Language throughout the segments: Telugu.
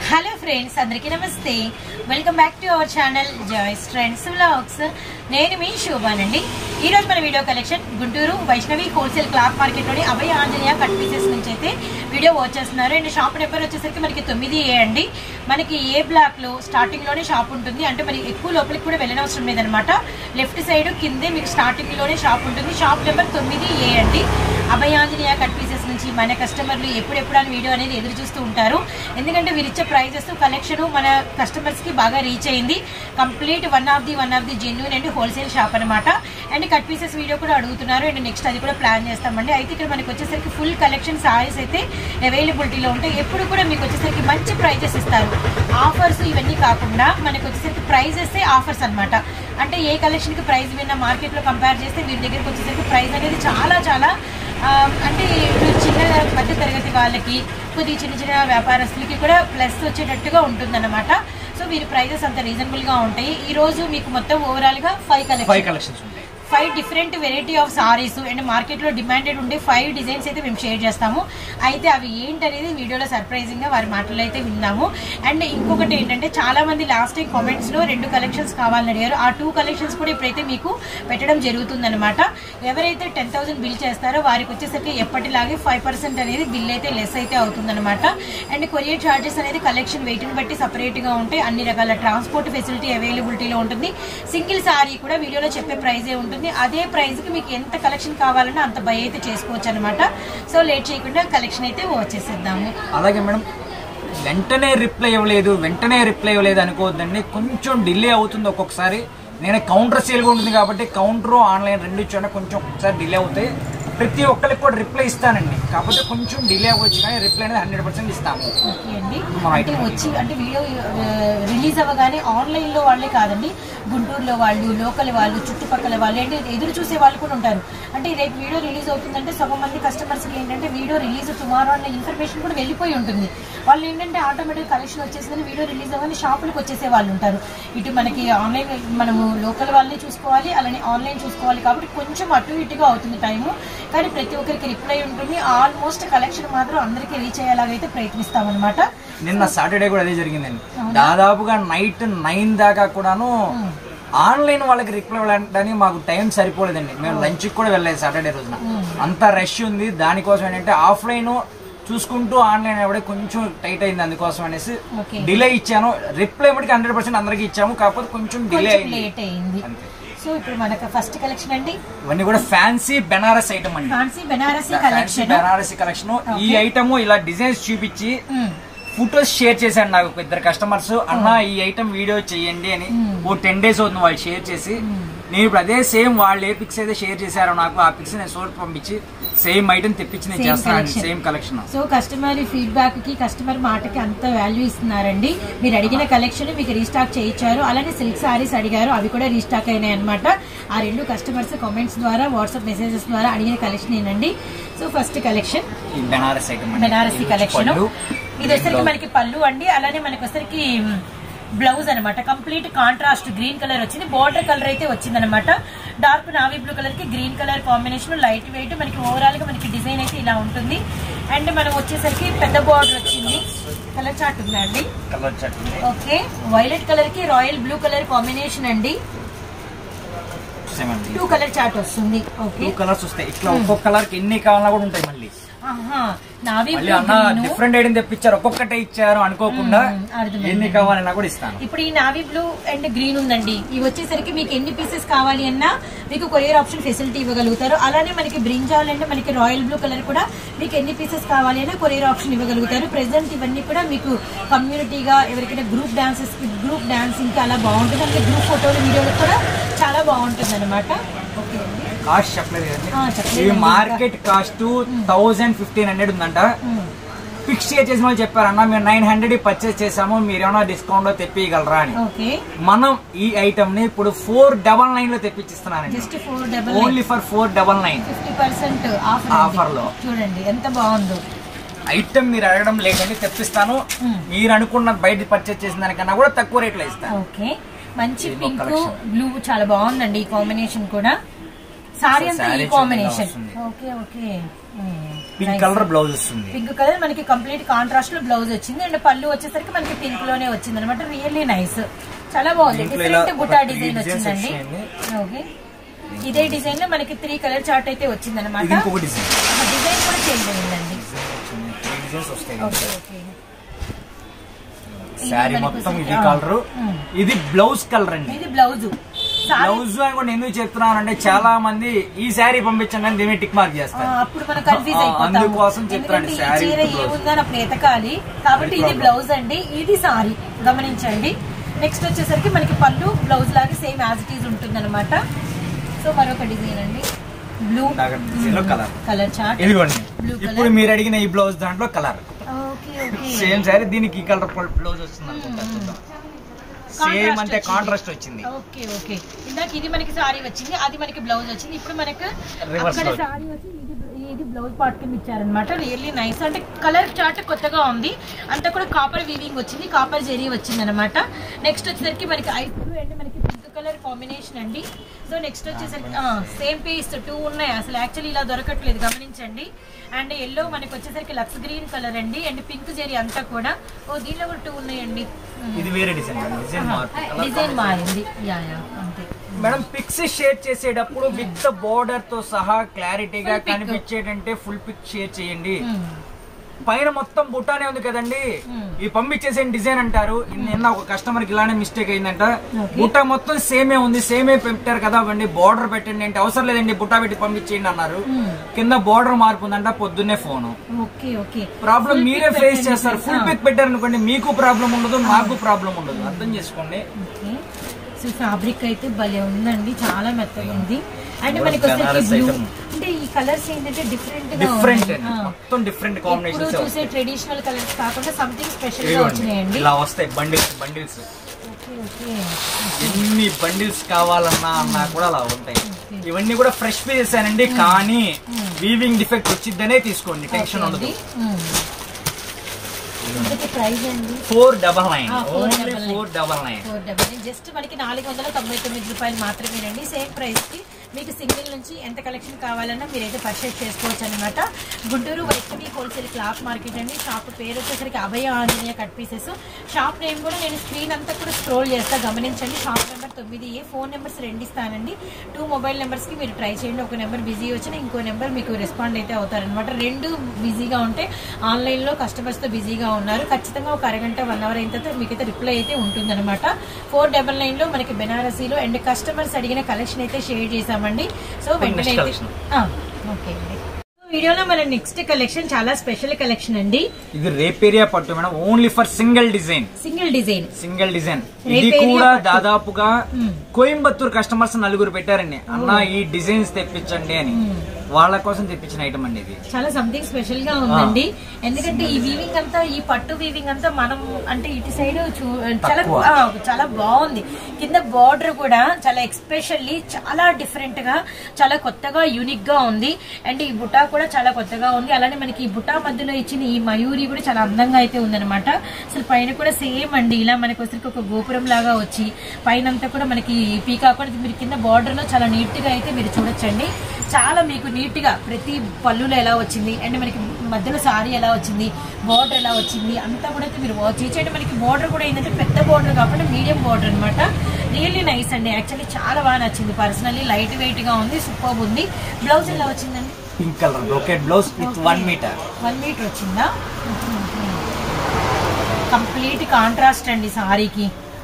హలో ఫ్రెండ్స్ అందరికీ నమస్తే welcome back to our channel Joys Trends Vlogs నేను మీ శోభానండి ఈ రోజు మన video collection Guntur Vaishnavi wholesale cloth మార్కెట్లోని అభయ ఆంజనేయ కట్ పీసెస్ నుంచి అయితే వీడియో వాచ్ చేస్తున్నారు అండ్ షాప్ నెంబర్ వచ్చేసరికి మనకి తొమ్మిది ఏ అండి మనకి ఏ బ్లాక్ లో స్టార్టింగ్ లోనే షాప్ ఉంటుంది అంటే మరి ఎక్కువ లోపలికి కూడా వెళ్ళనవసరం లేదనమాట లెఫ్ట్ సైడ్ కిందే మీకు స్టార్టింగ్ లోనే షాప్ ఉంటుంది షాప్ నెంబర్ తొమ్మిది ఏ అండి అభయాంజనేయ కట్ పీసెస్ నుంచి మన కస్టమర్లు ఎప్పుడెప్పుడు అని వీడియో అనేది ఎదురు చూస్తూ ఉంటారు ఎందుకంటే వీరు ఇచ్చే ప్రైజెస్ కలెక్షన్ మన కస్టమర్స్ కి బాగా రీచ్ అయింది complete one of the one of the genuine and wholesale shop అనమాట అండ్ కట్ పీసెస్ వీడియో కూడా అడుగుతున్నారు అండ్ నెక్స్ట్ అది కూడా ప్లాన్ చేస్తామండి అయితే ఇక్కడ మనకి వచ్చేసరికి ఫుల్ కలెక్షన్ సారీస్ అయితే అవైలబిలిటీలో ఉంటాయి ఎప్పుడు కూడా మీకు వచ్చేసరికి మంచి ప్రైజెస్ ఇస్తారు ఆఫర్స్ ఇవన్నీ కాకుండా మనకి వచ్చేసరికి ప్రైజెస్ ఆఫర్స్ అన్నమాట అంటే ఏ కలెక్షన్ కి ప్రైస్ విన్న మార్కెట్ లో కంపేర్ చేస్తే వీరి దగ్గరికి వచ్చేసరికి ప్రైస్ అనేది చాలా చాలా ఆ, అంటే ఇప్పుడు చిన్న మధ్య తరగతి వాళ్ళకి కొద్దిగా చిన్న చిన్న వ్యాపారస్తులకి కూడా ప్లస్ వచ్చేటట్టుగా ఉంటుందన్నమాట సో వీరి ప్రైజెస్ అంత రీజనబుల్ గా ఉంటాయి ఈ రోజు మీకు మొత్తం ఓవరాల్ గా ఫైవ్ ఫైవ్ కలెక్షన్ కలెక్షన్స్ ఉంటాయి five different variety of saris and market లో డిమాండెడ్ ఉండే ఫైవ్ డిజైన్స్ అయితే మేము షేర్ చేస్తాము అయితే అవి ఏంటనేది వీడియోలో సర్ప్రైజింగ్ గా వారి మాటలు అయితే విన్నాము అండ్ ఇంకొకటి ఏంటంటే చాలా మంది లాస్ట్ టైం కామెంట్స్ లో రెండు కలెక్షన్స్ కావాలని అడిగారు ఆ టూ కలెక్షన్స్ కూడా ఇప్పుడైతే మీకు పెట్టడం జరుగుతుందన్నమాట ఎవరైతే టెన్ థౌసండ్ బిల్ చేస్తారో వారికి వచ్చేసరికి ఎప్పటిలాగే ఫైవ్ పర్సెంట్ అనేది బిల్ అయితే లెస్ అయితే అవుతుందన్నమాట అండ్ కొరియర్ చార్జెస్ అనేది కలెక్షన్ వెయిట్ ని బట్టి సపరేట్ గా ఉంటాయి అన్ని రకాల ట్రాన్స్పోర్ట్ ఫెసిలిటీ అవైలబిలిటీలో ఉంటుంది సింగిల్ సారీ కూడా వీడియోలో చెప్పే ప్రైజే ఉంటుంది అదే ప్రైస్ కి మీకు ఎంత కలెక్షన్ కావాలన్నా అంత బై అయితే చేసుకోవచ్చు అనమాట సో లేట్ చేయకుండా కలెక్షన్ అయితే వచ్చేసేద్దాము అలాగే మేడం వెంటనే రిప్లై ఇవ్వలేదు వెంటనే రిప్లై ఇవ్వలేదు అనుకోవద్దండి కొంచెం డిలే అవుతుంది ఒక్కొక్కసారి నేను కౌంటర్ సేల్గా ఉంటుంది కాబట్టి కౌంటర్ ఆన్లైన్ రెండు ఇచ్చాను కొంచెం ఒక్కొక్కసారి డిలే అవుతాయి ప్రతి ఒక్కరికి కూడా రిప్లై ఇస్తానండి కాకపోతే కొంచెం డిలే అవ్వచ్చు కానీ రిప్లై అనేది హండ్రెడ్ పర్సెంట్ ఇస్తాము ఓకే అండి మా అంటే వచ్చి అంటే వీడియో రిలీజ్ అవ్వగానే ఆన్లైన్ లో వాళ్ళే కాదండి గుంటూరులో వాళ్ళు లోకల్ వాళ్ళు చుట్టుపక్కల వాళ్ళు అంటే ఎదురు చూసే వాళ్ళు కూడా ఉంటారు అంటే రేపు వీడియో రిలీజ్ అవుతుందంటే సగం మంది కస్టమర్స్ కి ఏంటంటే వీడియో రిలీజ్ టుమారో అన్న ఇన్ఫర్మేషన్ కూడా వెళ్ళిపోయి ఉంటుంది వాళ్ళు ఏంటంటే ఆటోమేటిక్ కలెక్షన్ వచ్చేసిందని వీడియో రిలీజ్ అవ్వని షాపులకు వచ్చేసే వాళ్ళు ఉంటారు ఇటు మనకి ఆన్లైన్ మనము లోకల్ వాళ్ళని చూసుకోవాలి అలానే ఆన్లైన్ చూసుకోవాలి కాబట్టి కొంచెం అటు ఇటుగా అవుతుంది టైము కానీ ప్రతి ఒక్కరికి రిప్లై ఉంటుంది ఆల్మోస్ట్ కలెక్షన్ మాత్రం అందరికీ రీచ్ అయ్యేలాగైతే ప్రయత్నిస్తాం అనమాట నిన్న సాటర్డే కూడా అదే జరిగిందండి దాదాపుగా నైట్ నైన్ దాకా కూడాను ఆన్లైన్ వాళ్ళకి రిప్లై ఇవ్వడానికి మాకు టైం సరిపోలేదండి మేము లంచ్కి కూడా వెళ్ళలేదు సాటర్డే రోజున అంత రష్ ఉంది దానికోసం ఏంటంటే ఆఫ్లైన్ చూసుకుంటూ ఆన్లైన్ ఎవడే కొంచెం టైట్ అయింది అందుకోసం అనేసి ఓకే డిలే ఇచ్చాను రిప్లై మటుకు హండ్రెడ్ పర్సెంట్ అందరికి ఇచ్చాము కాకపోతే కొంచెం డిలే కొంచెం అయింది లేట్ అయింది అంతే. సో ఇప్పుడు మనకు ఫస్ట్ కలెక్షన్ అండి ఇవన్నీ కూడా ఫ్యాన్సీ బెనారస్ ఐటమ్ అండి fancy Banarasi fancy collection Banarasi collection ఈ ఐటమ్ ఇలా డిజైన్స్ చూపించి మ్మ్. ఫొటోస్ షేర్ చేశాను నాకు ఒక ఇద్దరు కస్టమర్స్ అన్న ఈ ఐటమ్ వీడియో చేయండి అని ఓ టెన్ డేస్ అవుతుంది వాళ్ళు షేర్ చేసి నేను ఇప్పుడు అదే సేమ్ వాళ్ళు ఏ పిక్స్ అయితే షేర్ చేశారో నాకు ఆ పిక్స్ నేను సోర్ పంపించి సేమ్ ఐటమ్ తెప్పించి నేను Same చేస్తున్నాను collection. Same collection so customer feedback కి కస్టమర్ మాటకి అంత వాల్యూ ఇస్తున్నారండి మీరు అడిగిన కలెక్షన్ మీకు రీస్టాక్ చేయించారు అలానే సిల్క్ సారీస్ అడిగారు అవి కూడా రీస్టాక్ అయినాయి అనమాట ఆ రెండు కస్టమర్స్ కామెంట్స్ ద్వారా వాట్సాప్ మెసేజెస్ ద్వారా అడిగిన కలెక్షన్ ఏనండి సో ఫస్ట్ కలెక్షన్ ఈ బెనారస్ ఐటమ్ బెనారసీ కలెక్షన్ పళ్ళు, ఇది వచ్చరికి మనకి పళ్ళు అండి అలానే మనకి వచ్చరికి బ్లౌజ్ అన్నమాట కంప్లీట్ కాంట్రాస్ట్ గ్రీన్ కలర్ వచ్చింది బార్డర్ కలర్ అయితే వచ్చింది అనమాట డార్క్ నావీ బ్లూ కలర్ కి green colour combination light weight మనకి ఓవరాల్ గా మనకి డిజైన్ అయితే ఇలా ఉంటుంది అండ్ మనం వచ్చేసరికి పెద్ద బార్డర్ వచ్చింది కలర్ చార్ట్ ఉందండి కలర్ చట్నీ ఓకే వైలెట్ కలర్ కి రాయల్ బ్లూ కలర్ కాంబినేషన్ అండి చూసామండి టూ కలర్ చార్ట్ వస్తుంది ఓకే టూ కలర్స్ వస్తాయి ఇట్లా ఒక్కొక్క కలర్ కి ఎన్ని కావాలన్నా కూడా ఉంటాయి మళ్ళీ ఆహా నావీ మళ్ళీ బ్లూ అన్న డిఫరెంట్ ఐటమ్ తెప్పించారు ఒక్కొక్కటే ఇచ్చారు అనుకోకుండా మ్మ్, అర్థమైంది. ఎన్ని కావాలన్నా కూడా ఇస్తాను ఇప్పుడు ఈ నావీ బ్లూ అండ్ గ్రీన్ ఉందండి ఇవి వచ్చేసరికి మీకు ఎన్ని పీసెస్ కావాలి అన్నా మీకు కొరియర్ ఆప్షన్ ఫెసిలిటీ ఇవ్వగలుగుతారు అలానే మనకి బ్రింజాల్ అంటే మనకి రాయల్ బ్లూ కలర్ కూడా మీకు ఎన్ని పీసెస్ కావాలి అన్నా కొరియర్ ఆప్షన్ ఇవ్వగలుగుతారు ప్రెసెంట్ ఇవన్నీ కూడా మీకు కమ్యూనిటీగా ఎవరికైనా గ్రూప్ డాన్సెస్ గ్రూప్ డాన్సింగ్ కి అలా బాగుంటుంది అలాగే గ్రూప్ ఫోటోలు వీడియోలు కూడా చాలా బాగుంటుంది అనమాట ఓకే అండి కాస్ట్ చెప్పలేదు కదండి ఆ, చెప్పలేదు ఇవి అండి. Market cost thousand fifteen hundred ఉందంట మ్మ్. ఫిక్స్ చేసిన వాళ్ళు చెప్పారన్న మేము నైన్ హండ్రెడ్ పర్చేస్ చేసాము మీరు ఏమైనా డిస్కౌంట్ లో తెప్పియగలరా అని ఓకే మనం ఈ ఐటమ్ ని ఇప్పుడు ఫోర్ డబల్ నైన్ లో తెప్పించిస్తున్నానండి just four double only for four double nine fifty percent offer Offer లో. చూడండి ఎంత బాగుందో ఐటమ్ మీరు అడగడం లేదండి తెప్పిస్తాను మ్మ్. మీరు అనుకున్న బయట పర్చేస్ చేసిన దానికన్నా కూడా తక్కువ రేట్లో ఇస్తాను ఓకే మంచి ఇది ఒక పింక్ collection. బ్లూ చాలా బాగుందండి ఈ కాంబినేషన్ కూడా సారీ అంతా Saree ఈ చూడండి కాంబినేషన్ ఇలా వస్తుంది. Okay okay pink colour blouse వస్తుంది పింక్ కలర్ మనకి కంప్లీట్ కాంట్రాస్ట్ లో బ్లౌజ్ వచ్చింది అండ్ పళ్ళు వచ్చేసరికి మనకి పింక్ లోనే వచ్చింది అనమాట రియల్లీ నైస్ చాలా బాగుంది దీంట్లో ఇలా డిఫరెంట్ బుటా ఒక three డిజైన్ designs వచ్చిందండి వచ్చినాయండి. ఓకే ఇదే డిజైన్ లో మనకి త్రీ కలర్ చార్ట్ అయితే వచ్చింది ఇది అనమాట ఇంకొక డిజైన్ డిజైన్ కూడా చేంజ్ అయిందండి త్రీ డిజైన్స్ వస్తాయి ఓకే ఓకే ఇది శారీ మనకు మొత్తం వచ్చి- ఇది ఆ. కలర్ ఉమ్. ఇది బ్లౌజ్ కలర్ అండి ఇది బ్లౌజ్ బ్లౌజ్ అని కూడా ఎందుకు చెప్తున్నానంటే చాలా మంది ఈ శారీ పంపించండి దీని టిక్ మార్క్ చేస్తారు అప్పుడు మనం కన్ఫ్యూజ్ ఆ, అయిపోతాము అందుకోసం చెప్తాను ఎందుకంటే ఈ శారీ చీర with blouse. ఏముందని అప్పుడు ఎతకాలి కాబట్టి ఇది బ్లౌజ్ అండి ఇది సారీ గమనించండి నెక్స్ట్ వచ్చేసరికి మనకి పళ్ళు బ్లౌజ్ లాగా సేమ్ యాజ్ ఇట్ ఈజ్ ఉంటుంది అనమాట సో మరొక డిజైన్ అండి బ్లూ ఇందాక design లో కలర్ కలర్ చార్ట్ ఇదిగోండి Blue colour. ఇప్పుడు మీరు అడిగిన ఈ బ్లౌజ్ దాంట్లో colour okay okay same sari దీనికి ఈ కలర్ బ్లౌజ్ వస్తుంది అనుకుంటా చూద్దాం సేమ్ అంటే కాంట్రాస్ట్ వచ్చింది ఓకే ఓకే ఇందాక ఇది మనకి సారీ వచ్చింది అది మనకి బ్లౌజ్ వచ్చింది ఇప్పుడు మనకి Reverse అక్కడ లో. సారీ వచ్చి ఇది ఇది బ్లౌజ్ పార్ట్ కింద ఇచ్చారనమాట రియల్లీ నైస్ అంటే కలర్ చార్ట్ కొత్తగా ఉంది అంతా కూడా కాపర్ వీవింగ్ వచ్చింది కాపర్ జెరీ వచ్చింది అనమాట నెక్స్ట్ వచ్చేసరికి మనకి ఐస్ బ్లూ అండ్ మనకి పింక్ కలర్ కాంబినేషన్ అండి సో నెక్స్ట్ వచ్చేసరికి సేమ్ పీస్ టూ ఉన్నాయి అసలు యాక్చువల్లీ ఇలా దొరకట్లేదు గమనించండి అండ్ ఎల్లో మనకి వచ్చేసరికి లక్స్ గ్రీన్ కలర్ అండి అండ్ పింక్ జెరీ అంతా కూడా ఓ దీనిలో కూడా టూ ఉన్నాయండి ఇది వేరే డిజైన్ డిజైన్ మార్పు డిజైన్ మారింది యా యా అంతే మేడం పిక్స్ షేర్ చేసేటప్పుడు విత్ బోర్డర్ తో సహా క్లారిటీగా Full pic. కనిపించేటంటే ఫుల్ పిక్ షేర్ చేయండి మ్మ్. పైన మొత్తం బుట్టానే ఉంది కదండి మ్మ్. ఈ పంపించేసే డిజైన్ అంటారు నిన్న ఒక కస్టమర్ కి ఇలానే మిస్టేక్ అయిందంట Okay. బుట్ట మొత్తం సేమే ఉంది సేమే పెట్టారు కదా అండి బోర్డర్ పెట్టండి అంటే అవసరం లేదండి బుట్ట పెట్టి పంపించేయండి అన్నారు మ్మ్. కింద బోర్డర్ మార్పు ఉందంట పొద్దున్నే phone okay okay problem Full మీరే pic ఫేస్ పెట్టండి. చేస్తారు ఫుల్ ఆ. పిక్ పెట్టారు అనుకోండి మీకు ప్రాబ్లం ఉండదు మాకు ప్రాబ్లం ఉండదు అర్థం చేసుకోండి ఓకే సో ఫ్యాబ్రిక్ అయితే భలే ఉందండి చాలా మెత్తగా ఉంది అండ్ Work మనకి వచ్చేసరికి బనారస్ బ్లూ item. అంటే ఈ కలర్స్ ఏంటంటే డిఫరెంట్ గా డిఫరెంట్ ఉన్నాయి. ఆ. మొత్తం డిఫరెంట్ ఇప్పుడు కాంబినేషన్స్ చూసే ట్రెడిషనల్ కలర్స్ కాకుండా సంథింగ్ స్పెషల్ గా వచ్చినాయండి ఇలా వస్తాయి బండిల్స్ బండిల్స్ ఓకే ఓకే ఎన్ని బండిల్స్ కావాలన్నా అన్నా కూడా అలా ఉంటాయి ఇవన్నీ కూడా ఫ్రెష్ పీసెస్ అండి కానీ వీవింగ్ డిఫెక్ట్ వచ్చిద్దనే తీసుకోండి టెన్షన్ ఉండదు ప్రైస్ అండి ఫోర్ డబల్ నైన్ ఆ, four ఓన్లీ double nine. Four double nine four double just మనకి నాలుగు వందల తొంభై తొమ్మిది రూపాయలు మాత్రమేనండి సేమ్ ప్రైస్ కి మీకు సింగిల్ నుంచి ఎంత కలెక్షన్ కావాలన్నా మీరైతే పర్చేస్ చేసుకోవచ్చు అనమాట Guntur Vaishnavi wholesale cloth market అండి షాప్ పేరు వచ్చేసరికి Abhaya Anjaneya cut pieces shop name కూడా నేను స్క్రీన్ అంతా కూడా స్క్రోల్ చేస్తా గమనించండి షాప్ నెంబర్ తొమ్మిది ఏ ఫోన్ నెంబర్స్ రెండు ఇస్తానండి టూ మొబైల్ నెంబర్స్ కి మీరు ట్రై చేయండి ఒక నెంబర్ బిజీ వచ్చినా ఇంకో నెంబర్ మీకు రెస్పాండ్ అయితే అవుతారనమాట రెండు బిజీగా ఉంటే ఆన్లైన్ లో కస్టమర్స్ తో బిజీగా ఉన్నారు ఖచ్చితంగా ఒక అరగంట వన్ అవర్ అయిన తర్వాత మీకైతే రిప్లై అయితే ఉంటుందన్నమాట ఫోర్ డబల్ నైన్ లో మనకి బెనారసీలో అండ్ కస్టమర్స్ అడిగిన కలెక్షన్ అయితే షేర్ చేసామండి సో వెంటనే next అయితే collection. ఆ, ఓకే అండి వీడియోలో మన నెక్స్ట్ కలెక్షన్ చాలా స్పెషల్ కలెక్షన్ అండి ఇది రేపేరియా పట్టు madam only for single design single design single design ఇది రేపేరియా కూడా పట్టు. దాదాపుగా మ్మ్. కోయంబత్తూర్ కస్టమర్స్ నలుగురు పెట్టారండి అన్న ఈ డిజైన్స్ తెప్పించండి అని వాళ్ళ కోసం తెప్పించిన ఐటమ్ అండి ఇది చాలా సంథింగ్ స్పెషల్ గా ఉందండి ఎందుకంటే ఈ వీవింగ్ అంతా ఈ పట్టు వీవింగ్ అంతా మనం అంటే ఇటు సైడ్ చాలా తక్కువ. ఆ, చాలా బాగుంది కింద బార్డర్ కూడా చాలా ఎక్స్పెషల్లీ చాలా డిఫరెంట్ గా చాలా కొత్తగా యూనిక్ గా ఉంది అండ్ ఈ బుటా కూడా చాలా కొత్తగా ఉంది అలానే మనకి ఈ బుటా మధ్యలో ఇచ్చిన ఈ మయూరి కూడా చాలా అందంగా అయితే ఉందన్నమాట అసలు పైన కూడా సేమ్ అండి ఇలా మనకి వచ్చరికి ఒక గోపురం లాగా వచ్చి పైన అంతా కూడా మనకి పీకా కూడా మీరు కింద బార్డర్ లో చాలా నీట్ గా అయితే మీరు చూడొచ్చండి చాలా మీకు నీట్ గా ప్రతి పళ్ళులో ఎలా వచ్చింది అండ్ మనకి మధ్యలో సారీ ఎలా వచ్చింది బార్డర్ ఎలా వచ్చింది అంతా కూడా అయితే మీరు వాచ్ చేయొచ్చు మనకి బార్డర్ కూడా ఏంటంటే పెద్ద బార్డర్ కాకుండా మీడియం బార్డర్ అన్నమాట రియల్లీ నైస్ అండి యాక్చువల్లీ చాలా బాగా నచ్చింది పర్సనల్లీ లైట్ వెయిట్ గా ఉంది సూపర్ ఉంది బ్లౌజ్ ఎలా వచ్చిందండి pink colour brocade blouse with one metre one metre వచ్చిందా కంప్లీట్ కాంట్రాస్ట్ అండి సారీకి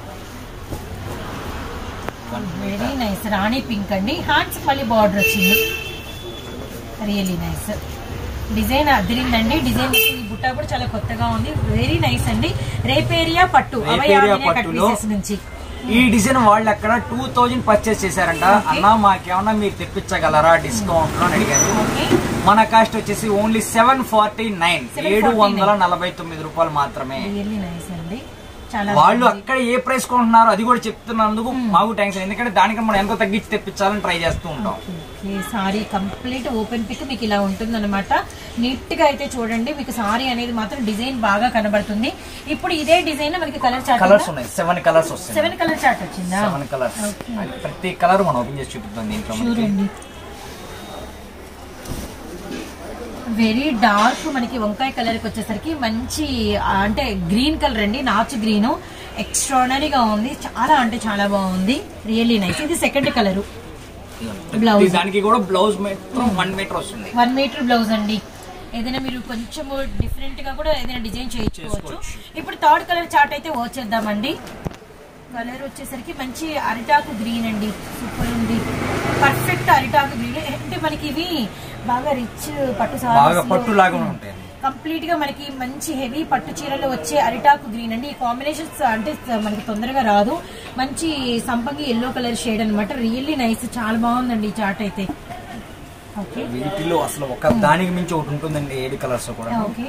వెరీ నైస్ రాణి పింక్ అండి హ్యాండ్స్ మళ్ళీ బార్డర్ వచ్చింది రియలీ నైస్ డిజైన్ అదిరిందండి డిజైన్ ఈ బుట్ట కూడా చాలా కొత్తగా ఉంది వెరీ నైస్ అండి రేపేరియా పట్టు రేపేరియా అవయావనే కట్ పట్టులో పీసెస్ నుంచి ఈ డిజైన్ వాళ్ళు అక్కడ టూ థౌజండ్ పర్చేస్ చేశారంట అన్న మాకేమన్నా మీరు తెప్పించగలరా డిస్కౌంట్ లో అని అడిగారు ఓకే మన కాస్ట్ వచ్చేసి ఓన్లీ సెవెన్ ఫార్టీ నైన్ 749. ఏడు వందల నలభై తొమ్మిది రూపాయలు మాత్రమే రియల్లీ నైస్ అండి చాలా వాళ్ళు అక్కడ ఏ ప్రైస్ కొంటున్నారు అది కూడా చెప్తున్నందుకు మాకు థ్యాంక్స్ ఎందుకంటే దానికి మనం ఎంత తగ్గించి తెప్పించాలని ట్రై చేస్తూ ఉంటాం okay sari complete open pic మీకు ఇలా ఉంటుంది అనమాట నీట్ గా అయితే చూడండి మీకు సారీ అనేది మాత్రం డిజైన్ బాగా కనబడుతుంది ఇప్పుడు ఇదే డిజైన్ మనకి కలర్ చార్ట్ కలర్స్ ఉన్నాయి సెవెన్ కలర్స్ వస్తాయి సెవెన్ కలర్ చార్ట్ వచ్చిందా సెవెన్ కలర్స్ Okay. ప్రతి కలర్ మనం ఓపెన్ చేసి చూపిద్దాం దీంట్లో మనకి చూడండి వెరీ డార్క్ మనకి వంకాయ కలర్ కి వచ్చేసరికి మంచి ఆ, అంటే గ్రీన్ కలర్ అండి నాచు గ్రీన్ ఎక్స్ట్రానరీగా ఉంది చాలా అంటే చాలా బాగుంది రియల్లీ నైస్ ఇది సెకండ్ కలర్ Blouse. దానికి కూడా బ్లౌజ్ మీటర్ వన్ మీటర్ వస్తుంది వన్ మీటర్ బ్లౌజ్ అండి ఏదైనా మీరు కొంచెం డిఫరెంట్ గా కూడా ఏదైనా డిజైన్ చేయించుకోవచ్చు ఇప్పుడు థర్డ్ కలర్ చార్ట్ అయితే వచ్చేద్దామండి కలర్ వచ్చేసరికి మంచి అరిటాకు గ్రీన్ అండి సూపర్ ఉంది పర్ఫెక్ట్ అరిటాకు గ్రీన్ అంటే మనకి ఇవి బాగా రిచ్ పట్టు బాగా పట్టు లాగా ఉంటాయి కంప్లీట్ గా మనకి మంచి హెవీ పట్టు చీరలో వచ్చే అరిటాకు గ్రీన్ అండి ఈ కాంబినేషన్స్ అంటే మనకి తొందరగా రాదు మంచి సంపంగి ఎల్లో కలర్ షేడ్ అన్నమాట రియల్లీ నైస్ చాలా బాగుందండి ఈ చార్ట్ అయితే ఓకే వీటిలో అసలు ఒక దానికి మించి ఒకటి ఉంటుందండి ఏడు కలర్స్ కూడా okay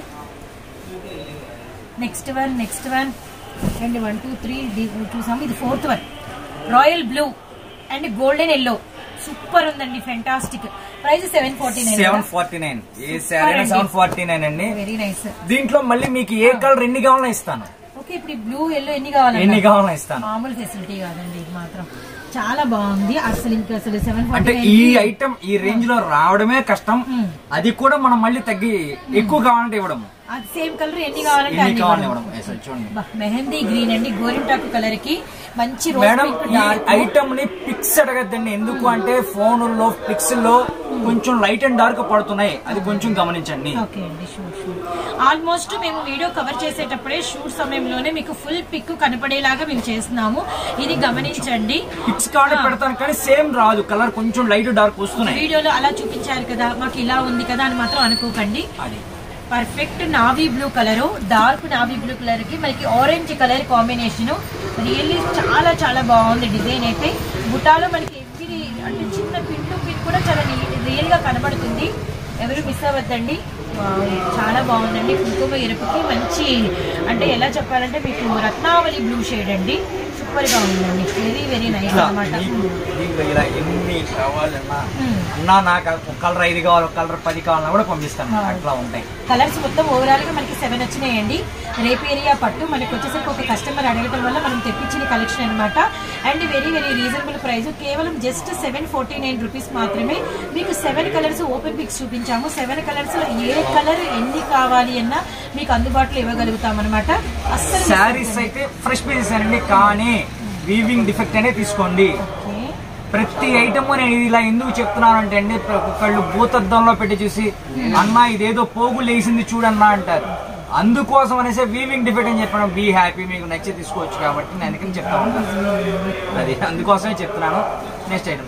next one next one and one two three చూసాము ఇది fourth one royal blue and golden yellow super ఉందండి fantastic price seven forty seven nine forty nine a sari అండి. సెవెన్ ఫార్టీ నైన్ అండి వెరీ నైస్ దీంట్లో మళ్ళీ మీకు ఏ కలర్ ఎన్ని కావాలన్నా ఇస్తాను ఓకే ఇప్పుడు బ్లూ ఎల్లో ఎన్ని కావాలండి ఎన్ని కావాలన్నా ఇస్తాను మామూలు ఫెసిలిటీ కాదండి ఇది మాత్రం చాలా బాగుంది అసలు ఇంకా అసలు సెవెన్ అంటే ఫార్టీ ఈ ఐటమ్ ఈ రేంజ్ లో రావడమే కష్టం అది కూడా మనం మళ్ళీ తగ్గి ఎక్కువ కావాలంటే ఇవ్వడం అది సేమ్ కలర్ ఎన్ని కావాలంటే ఎన్ని అన్ని కావాలని ఇవ్వడం. ఇవ్వడం Yes, చూడండి బా, మెహందీ గ్రీన్ అండి గోరింటాకు కలర్ కి మంచి రోజ్ మేడం పింక్ ఈ డార్క్ ఐటమ్ ని పిక్స్ అడగద్దండి ఎందుకు అంటే ఫోనుల్లో పిక్స్ లో కొంచెం లైట్ అండ్ డార్క్ పడుతున్నాయి అది కొంచెం గమనించండి ఓకే అండి షూర్ షూర్ ఆల్మోస్ట్ మేము వీడియో కవర్ చేసేటప్పుడే షూట్ సమయంలోనే మీకు ఫుల్ పిక్ కనపడేలాగా మేము చేస్తున్నాము ఇది గమనించండి పిక్స్ కావాలి పెడతాను కానీ సేమ్ రాదు కలర్ కొంచెం లైట్ డార్క్ వస్తున్నాయి వీడియోలో అలా చూపించారు కదా మాకు ఇలా ఉంది కదా అని మాత్రం అనుకోకండి అది perfect navy blue colour dark navy blue colour కి మనకి ఆరెంజ్ కలర్ కాంబినేషన్ రియల్లీ చాలా చాలా బాగుంది డిజైన్ అయితే బుటాలో మనకి ఎవ్రీ అంటే చిన్న పిన్ టు పిన్ కూడా చాలా రియల్ గా కనబడుతుంది ఎవరు మిస్ అవ్వద్దండి వావ్, చాలా బాగుందండి కుంకుమ ఎరుపుకి మంచి అంటే ఎలా చెప్పాలంటే మీకు రత్నావళి బ్లూ షేడ్ అండి సూపర్ గా ఉందండి వెరీ వెరీ నైస్ ఇట్లా అనమాట మీకు దీంట్లో ఇలా ఎన్ని కావాలన్నా అన్నా నాకు ఒక కలర్ ఐదు కావాలి ఒక కలర్ పది కావాలన్నా కూడా పంపిస్తాను అట్లా ఉంటాయి కలర్స్ మొత్తం ఓవరాల్ గా మనకి సెవెన్ వచ్చినాయండి రేప్ ఏరియా పట్టు మనకి వచ్చేసరికి ఒక కస్టమర్ అడగటం వల్ల మనం తెప్పించిన కలెక్షన్ అన్నమాట and very very reasonable price కేవలం just seven forty nine rupees మాత్రమే మీకు సెవెన్ కలర్స్ ఓపెన్ పిక్స్ చూపించాము సెవెన్ కలర్స్ లో ఏ కలర్ ఎన్ని కావాలి అన్నా మీకు అందుబాటులో ఇవ్వగలుగుతాం అనమాట అస్సలు శారీస్ అయితే ఫ్రెష్ పీసెస్ అండి కానీ వీవింగ్ డిఫెక్ట్ అనే తీసుకోండి ఓకే ప్రతి ఐటమ్ నేను ఇది ఇలా ఎందుకు చెప్తున్నాను అంటే అండి ఒకళ్ళు భూతద్దంలో పెట్టి చూసి అన్న ఇదేదో పోగులు వేసింది చూడన్నా అంటారు అందుకోసం అనేసి వీవింగ్ డిఫెక్ట్ అని చెప్పాను బీ హ్యాపీ మీకు నచ్చి తీసుకోవచ్చు కాబట్టి నేను అందుకని చెప్తా ఉంటాను అది అందుకోసమే చెప్తున్నాను నెక్స్ట్ ఐటమ్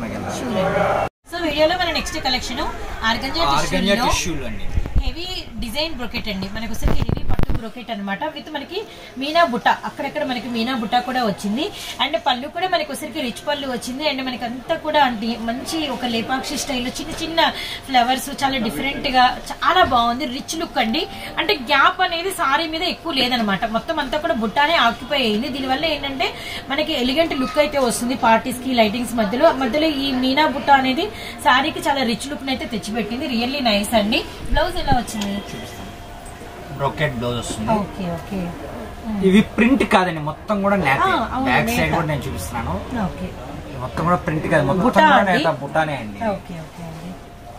సో వీడియోలో మన నెక్స్ట్ కలెక్షన్ ఆర్గంజా ఆర్గంజా టిష్యూలో టిష్యూలు అండి హెవీ డిజైన్ బ్రొకెట్ అండి మనకు వచ్చరికి హెవీ పట్టు బ్రొకెట్ అన్నమాట విత్ మనకి మీనా బుట్ట అక్కడక్కడ మనకి మీనా బుట్ట కూడా వచ్చింది అండ్ పళ్ళు కూడా మనకి వచ్చరికి రిచ్ పళ్ళు వచ్చింది అండ్ మనకి అంతా కూడా అంటే మంచి ఒక లేపాక్షి స్టైల్లో చిన్న చిన్న ఫ్లవర్స్ చాలా డిఫరెంట్ గా చాలా బాగుంది రిచ్ లుక్ అండి అంటే గ్యాప్ అనేది సారీ మీద ఎక్కువ లేదనమాట మొత్తం అంతా కూడా బుట్టానే ఆక్యుపై అయింది దీనివల్ల ఏంటంటే మనకి ఎలిగెంట్ లుక్ అయితే వస్తుంది పార్టీస్ కి లైటింగ్స్ మధ్యలో మధ్యలో ఈ మీనా బుట్ట అనేది సారీకి చాలా రిచ్ లుక్ అయితే తెచ్చిపెట్టింది రియల్లీ నైస్ అండి బ్లౌజ్ ఎలా వచ్చింది బ్రొకెట్ బ్లౌజ్ వస్తుంది ఓకే ఓకే ఇవి ప్రింట్ కాదండి మొత్తం కూడా నేత ఆ, అవును, బ్యాక్ సైడ్ నేత. కూడా నేను చూపిస్తున్నాను ఓకే ఇది మొత్తం కూడా ప్రింట్ కాదు మొత్తం బుటా కూడా అండి? నేత బుటానే అండి ఓకే ఓకే అండి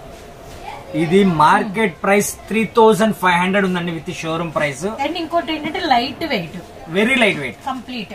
ఇది market price three thousand five hundred ఉందండి విత్ షోరూమ్ ప్రైస్ అండ్ ఇంకోటి ఏంటంటే light weight very light weight complete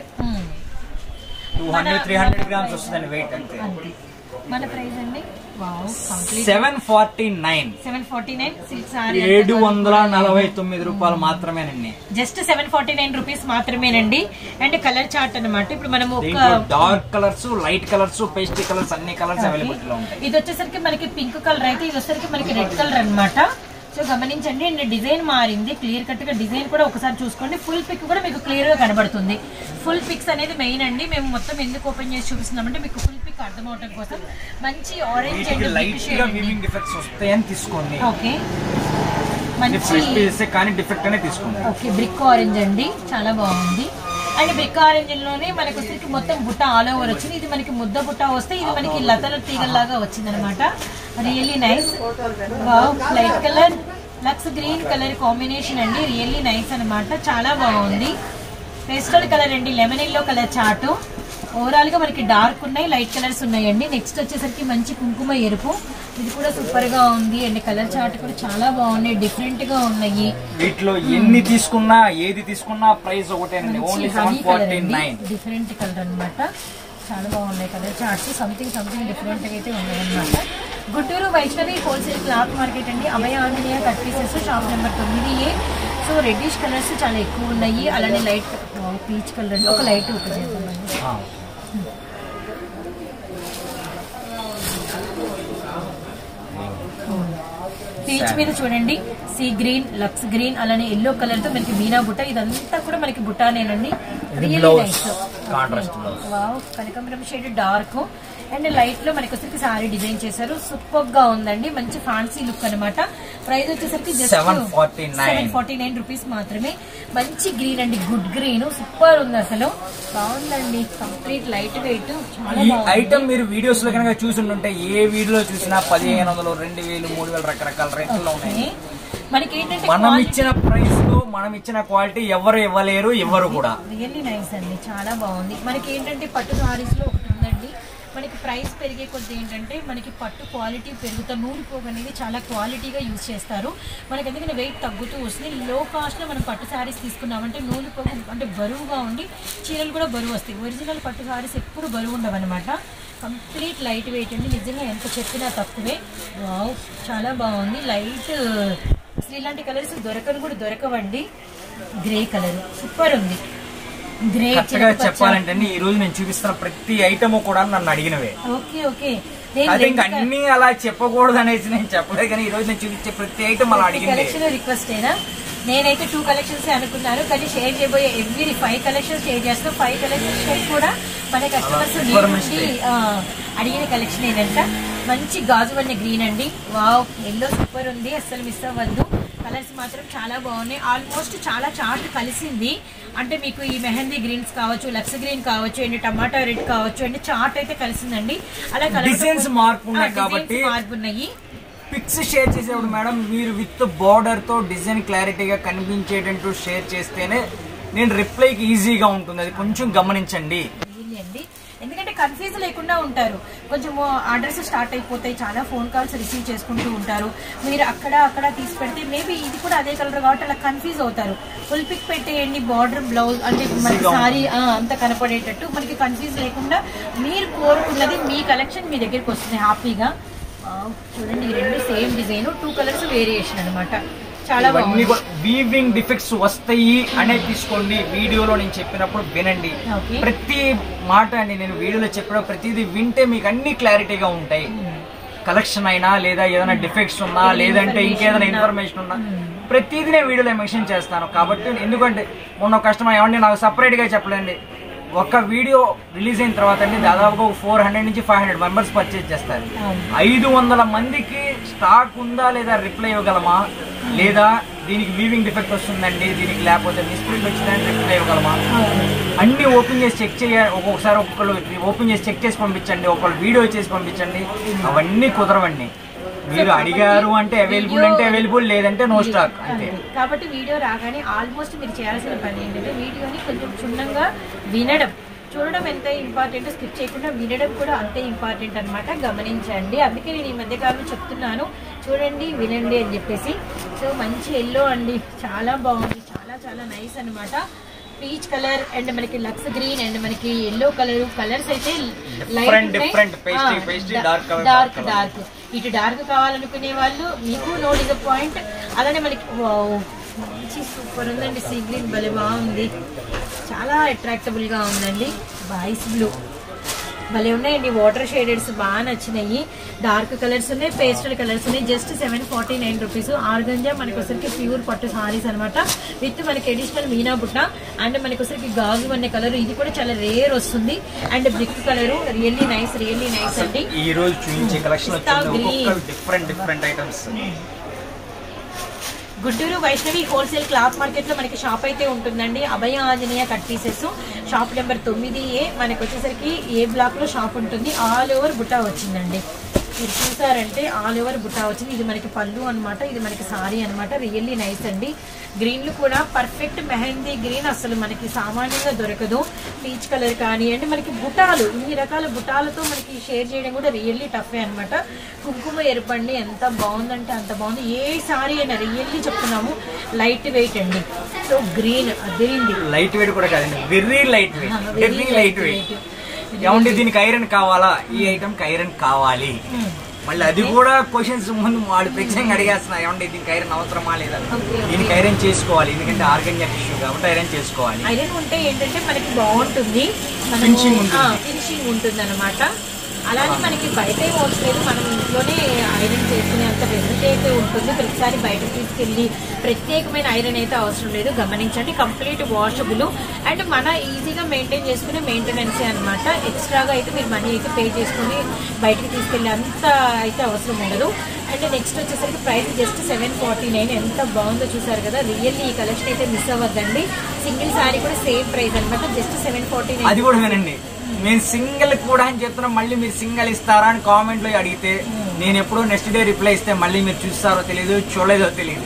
two hundred three hundred grams వస్తుందండి వెయిట్ అంతే అంతే మన ప్రైస్ అండి wow complete seven forty nine seven forty nine silk sari ఏడు వందల నలభై తొమ్మిది రూపాయలు మాత్రమేనండి just seven forty nine rupees మాత్రమేనండి అండ్ కలర్ చార్ట్ అన్నమాట ఇప్పుడు మనం ఒక దీంట్లో dark colours light colours pasty colours అన్ని కలర్స్ అవైలబిలిటీ లో ఉంటాయి ఇది వచ్చేసరికి మనకి పింక్ కలర్ అయితే ఇది వచ్చేసరికి మనకి రెడ్ కలర్ అన్నమాట సో గమనించండి అండ్ డిజైన్ మారింది క్లియర్ కట్ గా డిజైన్ కూడా ఒకసారి చూసుకోండి ఫుల్ పిక్ కూడా మీకు క్లియర్ గా కనబడుతుంది ఫుల్ పిక్స్ అనేది మెయిన్ అండి మేము మొత్తం ఎందుకు ఓపెన్ చేసి చూపిస్తున్నామంటే మీకు ఫుల్ పిక్ అర్థం అవడం కోసం మంచి ఆరెంజ్ వీటికి అండ్ లైట్ గా వీవింగ్ డిఫెక్ట్స్ వస్తాయని తీసుకోండి ఓకే ఇది మంచి ఫ్రెష్ పీసెస్ కానీ డిఫెక్ట్ అనే తీసుకోండి ఓకే బ్రిక్ ఆరెంజ్ అండి చాలా బాగుంది అండ్ బ్రిక్ ఆరెంజ్ లోనే మనకి వచ్చరికి మొత్తం బుట్ట ఆల్ ఓవర్ వచ్చింది ఇది మనకి ముద్ద బుట్ట వస్తే ఇది మనకి లతల తీగల్లాగా వచ్చింది అనమాట really nice light colour lux green colour combination అండి రియల్లీ నైస్ అన్నమాట చాలా బాగుంది పేస్టల్ కలర్ అండి లెమన్ ఎల్లో కలర్ చాటు ఓవరాల్ గా మనకి డార్క్ ఉన్నాయి లైట్ కలర్స్ ఉన్నాయండి నెక్స్ట్ వచ్చేసరికి మంచి కుంకుమ ఎరుపు ఇది కూడా సూపర్ గా ఉంది అండ్ కలర్ చార్ట్ కూడా చాలా బాగున్నాయి డిఫరెంట్ గా ఉన్నాయి వీటిలో ఎన్ని తీసుకున్నా ఏది తీసుకున్నా ప్రైస్ ఒకటేనండి only seven forty nine different colour అన్నమాట చాలా బాగున్నాయి colour charts something something different అయితే ఉన్నాయి అన్నమాట Guntur Vaishnavi wholesale cloth market అండి Abhaya Anjaneya cut pieces shop number తొమ్మిది ఏ సో రెడ్డిష్ కలర్స్ చాలా ఎక్కువ ఉన్నాయి అలానే లైట్ పీచ్ కలర్ అండి ఒక లైట్ ఒక చేద్దామండి పీచ్ మీద చూడండి సీ గ్రీన్ లక్స్ గ్రీన్ అలానే ఎల్లో కలర్ తో మనకి మీనా బుట్ట ఇదంతా కూడా మనకి బుట్టానేనండి ఇది Really blouse. nice. Contrast Okay. blouse. Wow కనకాంబరం షేడ్ డార్క్ అండ్ లైట్ లో మనకి వచ్చేసరికి సారీ డిజైన్ చేశారు సూపర్ గా ఉందండి మంచి ఫ్యాన్సీ లుక్ అన్నమాట ప్రైస్ వచ్చేసరికి just 749. Seven forty nine rupees మాత్రమే మంచి గ్రీన్ అండి గుడ్ గ్రీన్ సూపర్ ఉంది అసలు బాగుందండి కంప్లీట్ లైట్ వెయిట్ చాలా ఈ బాగుంది ఐటమ్ మీరు వీడియోస్ లో కనుక చూసింటుంటే ఏ వీడియోలో చూసినా పదిహేను వందలు రెండు వేలు మూడు వేలు రకరకాల రేట్లలో ఉన్నాయి మనకి ఏంటంటే మనం ఇచ్చిన ప్రైస్ తో మనం ఇచ్చిన క్వాలిటీ ఎవరు ఇవ్వలేరు ఎవరు కూడా రియల్లీ నైస్ అండి చాలా బాగుంది మనకి ఏంటంటే పట్టు సారీస్ లో ఒకటి ఉందండి మనకి ప్రైస్ పెరిగే కొద్ది ఏంటంటే మనకి పట్టు క్వాలిటీ పెరుగుతా నూనె పోగు అనేది చాలా క్వాలిటీగా యూజ్ చేస్తారు మనకి ఎందుకంటే వెయిట్ తగ్గుతూ వస్తుంది లో కాస్ట్ లో మనం పట్టు సారీస్ తీసుకున్నామంటే నూనె పోగు అంటే బరువుగా ఉండి చీరలు కూడా బరువు వస్తాయి ఒరిజినల్ పట్టు సారీస్ ఎప్పుడు బరువు ఉండవు అనమాట కంప్లీట్ లైట్ వెయిట్ అండి నిజంగా ఎంత చెప్పినా తక్కువే వావ్ చాలా బాగుంది లైట్ అసలు ఇలాంటి కలర్స్ దొరకను కూడా దొరకవండి గ్రే కలర్ సూపర్ ఉంది గ్రే కరెక్ట్ గా చెప్పాలంటే ఈ రోజు నేను చూపిస్తున్న ప్రతి ఐటమ్ కూడా నన్ను అడిగినవే ఓకే ఓకే నేను అదే ఇంకా అన్ని అలా చెప్పకూడదు అనేసి నేను చెప్పలేదు కానీ ఈ రోజు నేను చూపించే ప్రతి ఐటమ్ అలా అడిగింది కలెక్షన్ రిక్వెస్ట్ అయినా నేనైతే టూ కలెక్షన్స్ అనుకున్నాను కానీ షేర్ చేయబోయే ఎవ్రీ ఫైవ్ కలెక్షన్స్ షేర్ చేస్తాను ఫైవ్ కలెక్షన్స్ కూడా మన కస్టమర్స్ super నుండి ఆ, అడిగిన కలెక్షన్ ఏంటంట మంచి గాజు వన్న గ్రీన్ అండి వావ్ ఎల్లో సూపర్ ఉంది అస్సలు మిస్ అవ్వద్దు కలర్స్ మాత్రం చాలా బాగున్నాయి ఆల్మోస్ట్ చాలా చార్ట్ కలిసింది అంటే మీకు ఈ మెహందీ గ్రీన్స్ కావచ్చు లక్స్ గ్రీన్ కావచ్చు అండ్ టమాటా రెడ్ కావచ్చు అండ్ చార్ట్ అయితే కలిసిందండి అలా కలర్ Designs మార్పు ఉన్నాయి కాబట్టి మార్పు ఉన్నాయి పిక్స్ షేర్ చేసేప్పుడు మేడం మీరు విత్ బార్డర్ తో డిజైన్ క్లారిటీగా కనిపించేటట్టు షేర్ చేస్తేనే నేను రిప్లైకి ఈజీగా ఉంటుంది అది కొంచెం గమనించండి Really అండి ఎందుకంటే కన్ఫ్యూజ్ లేకుండా ఉంటారు కొంచెం ఆర్డర్స్ స్టార్ట్ అయిపోతాయి చాలా ఫోన్ కాల్స్ రిసీవ్ చేసుకుంటూ ఉంటారు మీరు అక్కడ అక్కడ తీసి పెడితే మేబీ ఇది కూడా అదే కలర్ కాబట్టి అలా కన్ఫ్యూజ్ అవుతారు ఫుల్ పిక్ పెట్టేయండి బార్డర్ బ్లౌజ్ అంటే మనకి సారీ అంత కనపడేటట్టు మనకి కన్ఫ్యూజ్ లేకుండా మీరు కోరుకున్నది మీ కలెక్షన్ మీ దగ్గరికి వస్తుంది హ్యాపీగా వావ్, చూడండి ఈ రెండు same design two colours variation అన్నమాట చాలా ఇవన్నీ బాగుంది కూడా వీవింగ్ డిఫెక్ట్స్ వస్తాయి అనేది తీసుకోండి వీడియోలో నేను చెప్పినప్పుడు వినండి ఓకే ప్రతి మాట అండి నేను వీడియోలో చెప్పిన ప్రతిదీ వింటే మీకు అన్ని క్లారిటీగా ఉంటాయి కలెక్షన్ అయినా లేదా ఏదైనా డిఫెక్ట్స్ ఉన్నా లేదంటే ఇంకేదైనా ఇన్ఫర్మేషన్ ఉన్నా ప్రతిదీ నేను వీడియోలో మెన్షన్ చేస్తాను కాబట్టి ఎందుకంటే మొన్న కస్టమర్ ఏమండి నాకు సపరేట్ గా చెప్పలేండి ఒక వీడియో రిలీజ్ అయిన తర్వాత అండి దాదాపుగా ఒక ఫోర్ హండ్రెడ్ నుంచి ఫైవ్ హండ్రెడ్ మెంబర్స్ పర్చేజ్ చేస్తారు అవును. ఐదు వందల మందికి స్టాక్ ఉందా లేదా రిప్లై ఇవ్వగలమా లేదా దీనికి వీవింగ్ డిఫెక్ట్ వస్తుందండి దీనికి లేకపోతే మిస్ప్రింట్ వచ్చిందని రిప్లై ఇవ్వగలమా అవును. అన్ని ఓపెన్ చేసి చెక్ చేయ ఒక్కొక్కసారి ఒక్కొక్కరు ఓపెన్ చేసి చెక్ చేసి పంపించండి ఒకళ్ళు వీడియో చేసి పంపించండి అవన్నీ కుదరవండి మీరు అడిగారు అంటే అవైలబుల్ అంటే అవైలబుల్ లేదంటే నో స్టాక్ అంతే అంతే. కాబట్టి వీడియో రాగానే ఆల్మోస్ట్ మీరు చేయాల్సిన పని ఏంటంటే వీడియోని కొంచెం క్షుణ్ణంగా వినడం చూడడం ఎంత ఇంపార్టెంట్ స్కిప్ చేయకుండా వినడం కూడా అంతే ఇంపార్టెంట్ అన్నమాట గమనించండి అందుకే నేను ఈ మధ్యకాలంలో చెప్తున్నాను చూడండి వినండి అని చెప్పేసి సో మంచి ఎల్లో అండి చాలా బాగుంది చాలా చాలా నైస్ అన్నమాట పీచ్ కలర్ అండ్ మనకి లక్స్ గ్రీన్ అండ్ మనకి ఎల్లో కలర్ కలర్స్ అయితే Different, different. Pasty, pasty, dark colour, dark dark colour. Dark ఇటు డార్క్ కావాలనుకునే వాళ్ళు మీకు నో డిసప్పాయింట్ అలానే మనకి వావ్, మంచి సూపర్ ఉందండి సీ గ్రీన్ భలే బాగుంది చాలా అట్రాక్టబుల్ గా ఉందండి బాయ్స్ బ్లూ భలే ఉన్నాయండి వాటర్ షేడెడ్స్ బాగా నచ్చినాయి డార్క్ కలర్స్ ఉన్నాయి పేస్టల్ కలర్స్ ఉన్నాయి just seven forty nine rupees organza మనకి వచ్చరికి ప్యూర్ పట్టు సారీస్ అనమాట విత్ మనకి అడిషనల్ మీనా బుట్ట అండ్ మనకి వచ్చరికి గాజు అనే కలర్ ఇది కూడా చాలా రేర్ వస్తుంది and brick colour really nice really nice అండి ఈ రోజు చూపించే కలెక్షన్ Pista వచ్చింది green. ఒక్కొక్క different different items Guntur Vaishnavi wholesale cloth market లో మనకి షాప్ అయితే ఉంటుందండి Abhaya Anjaneya cut pieces shop number తొమ్మిది ఏ మనకి వచ్చేసరికి ఏ బ్లాక్ లో షాప్ ఉంటుంది ఆల్ ఓవర్ బుట్టా వచ్చిందండి మీరు చూసారంటే ఆల్ ఓవర్ బుట్టా వచ్చింది ఇది మనకి పళ్ళు అన్నమాట ఇది మనకి సారీ అన్నమాట రియల్లీ నైస్ అండి గ్రీన్లు కూడా పర్ఫెక్ట్ మెహందీ గ్రీన్ అసలు మనకి సామాన్యంగా దొరకదు పీచ్ కలర్ కానివ్వండి మనకి బుటాలు ఇన్ని రకాల బుటాలతో మనకి షేర్ చేయడం కూడా రియల్లీ టఫే అన్నమాట కుంకుమ ఎరుపండి ఎంత బాగుందంటే అంత బాగుంది ఏ సారీ అయినా రియల్లీ చెప్తున్నాము లైట్ వెయిట్ అండి సో గ్రీన్ అదిరింది లైట్ వెయిట్ కూడా కాదండి very light weight Ah, very very light lightweight. Weight ఏమంటే దీనికి ఐరన్ కావాలా ఈ ఐటమ్ కి ఐరన్ కావాలి మళ్ళీ అది కూడా క్వశ్చన్స్ ముందు వాడు ప్రత్యేకంగా అడిగేస్తున్నా ఏమంటే దీనికి ఐరన్ అవసరమా లేదా Okay, okay. దీనికి ఐరన్ చేసుకోవాలి ఎందుకంటే ఆర్గన్యా టిష్యూ కాబట్టి ఐరన్ చేసుకోవాలి ఐరన్ ఉంటే ఏంటంటే మనకి బాగుంటుంది Finishing ఉంటుంది. ఫినిషింగ్ ఉంటుంది అనమాట అలానే మనకి బయట ఏం అవసరం లేదు మనం ఇంట్లోనే ఐరన్ చేసుకునే అంత వెసులుబాటు అయితే ఉంటుంది ప్రతిసారి బయటకు తీసుకెళ్ళి ప్రత్యేకమైన ఐరన్ అయితే అవసరం లేదు గమనించండి కంప్లీట్ వాషబుల్ అండ్ మన ఈజీగా మెయింటైన్ చేసుకునే మెయింటెనెన్స్ అనమాట ఎక్స్ట్రాగా అయితే మీరు మనీ అయితే పే చేసుకుని బయటకు తీసుకెళ్ళి అంత అయితే అవసరం ఉండదు అండ్ నెక్స్ట్ వచ్చేసరికి price just seven forty nine ఎంత బాగుందో చూసారు కదా రియల్లీ ఈ కలెక్షన్ అయితే మిస్ అవ్వద్దండి సింగిల్ సారీ కూడా సేమ్ ప్రైస్ అనమాట జస్ట్ సెవెన్ ఫార్టీ అది కూడా వినండి మేము సింగిల్ కూడా అని చెప్తున్నాం మళ్ళీ మీరు సింగిల్ ఇస్తారా అని కామెంట్ లో అడిగితే నేను ఎప్పుడో నెక్స్ట్ డే రిప్లై ఇస్తే మళ్ళీ మీరు చూస్తారో తెలియదు చూడలేదో తెలియదు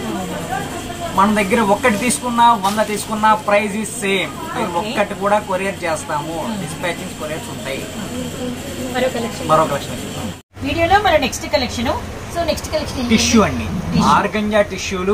మన దగ్గర ఒక్కటి తీసుకున్నా వంద తీసుకున్నా ప్రైస్ ఇస్ సేమ్ మీరు Okay. ఒక్కటి కూడా కొరియర్ చేస్తాము డిస్పాచింగ్ కొరియర్స్ ఉంటాయి మరో కలెక్షన్ మరో కలెక్షన్ వీడియోలో మన next collection so next collection tissue అండి Tissue. ఆర్గంజా టిష్యూలు